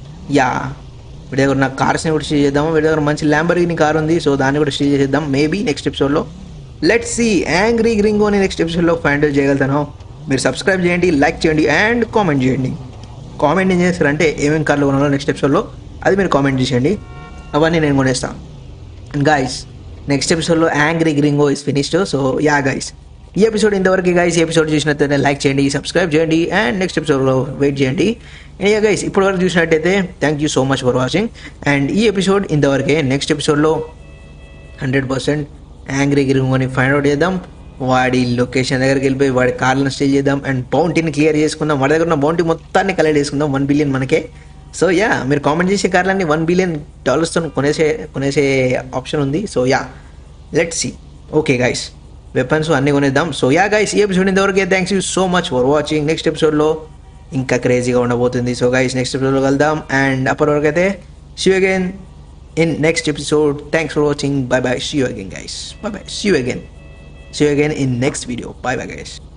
యా వీడి దగ్గర ఉన్న కార్స్ని కూడా స్టీల్ చేద్దాం వీడి దగ్గర మంచి ల్యాంబర్గిని కార్ ఉంది సో దాన్ని కూడా స్టీల్ చేసేద్దాం మేబీ నెక్స్ట్ ఎపిసోడ్లో లెట్ సి యాంగ్రీ గ్రింగోని నెక్స్ట్ ఎపిసోడ్లో ఫైండ్ అవుట్ చేయగలుగుతాను మీరు సబ్స్క్రైబ్ చేయండి లైక్ చేయండి అండ్ కామెంట్ చేయండి కామెంట్ ఏం చేస్తారంటే ఏమేమి కార్లు కొనాలో నెక్స్ట్ ఎపిసోడ్లో అది మీరు కామెంట్ చేసేయండి అవన్నీ నేను కొనేస్తాను అండ్ గాయస్ నెక్స్ట్ ఎపిసోడ్లో Angry Gringo is finished so yeah guys ఈ ఎపిసోడ్ ఇంతవరకు గైస్ ఈ ఎపిసోడ్ చూసినట్టయితే లైక్ చేయండి సబ్స్క్రైబ్ చేయండి అండ్ నెక్స్ట్ ఎపిసోడ్లో వెయిట్ చేయండి అండ్ యా గైస్ ఇప్పటివరకు చూసినట్టయితే thank you so much for watching and ఈ ఎపిసోడ్ ఇంతవరకే నెక్స్ట్ ఎపిసోడ్లో హండ్రెడ్ పర్సెంట్ యాంగ్రీ గ్రింగోని ఫైండ్ అవుట్ చేద్దాం వాడి లొకేషన్ దగ్గరికి వెళ్ళిపోయి వాడి కార్లను స్టే చేద్దాం అండ్ బౌంటీని క్లియర్ చేసుకుందాం వాడి దగ్గర ఉన్న బౌంటీ మొత్తాన్ని కలెక్ట్ చేసుకుందాం వన్ బిలియన్ మనకే సో యా మీరు కామెంట్ చేసే కార్లన్నీ వన్ బిలియన్ డాలర్స్తో కొనేసే కొనేసే ఆప్షన్ ఉంది so yeah let see okay guys weapons అన్నీ కొనేద్దాం సో యా గైస్ ఈ ఎపిసోడ్ ఇంతవరకే thanks you so much for watching next ఎపిసోడ్లో ఇంకా క్రేజీగా ఉండబోతుంది సో గైస్ నెక్స్ట్ ఎపిసోడ్లో వెళ్దాం అండ్ అప్పటి వరకు అయితే see again in next episode thanks for watching bye bye see you again guys bye bye see you again see you again in next video bye bye guys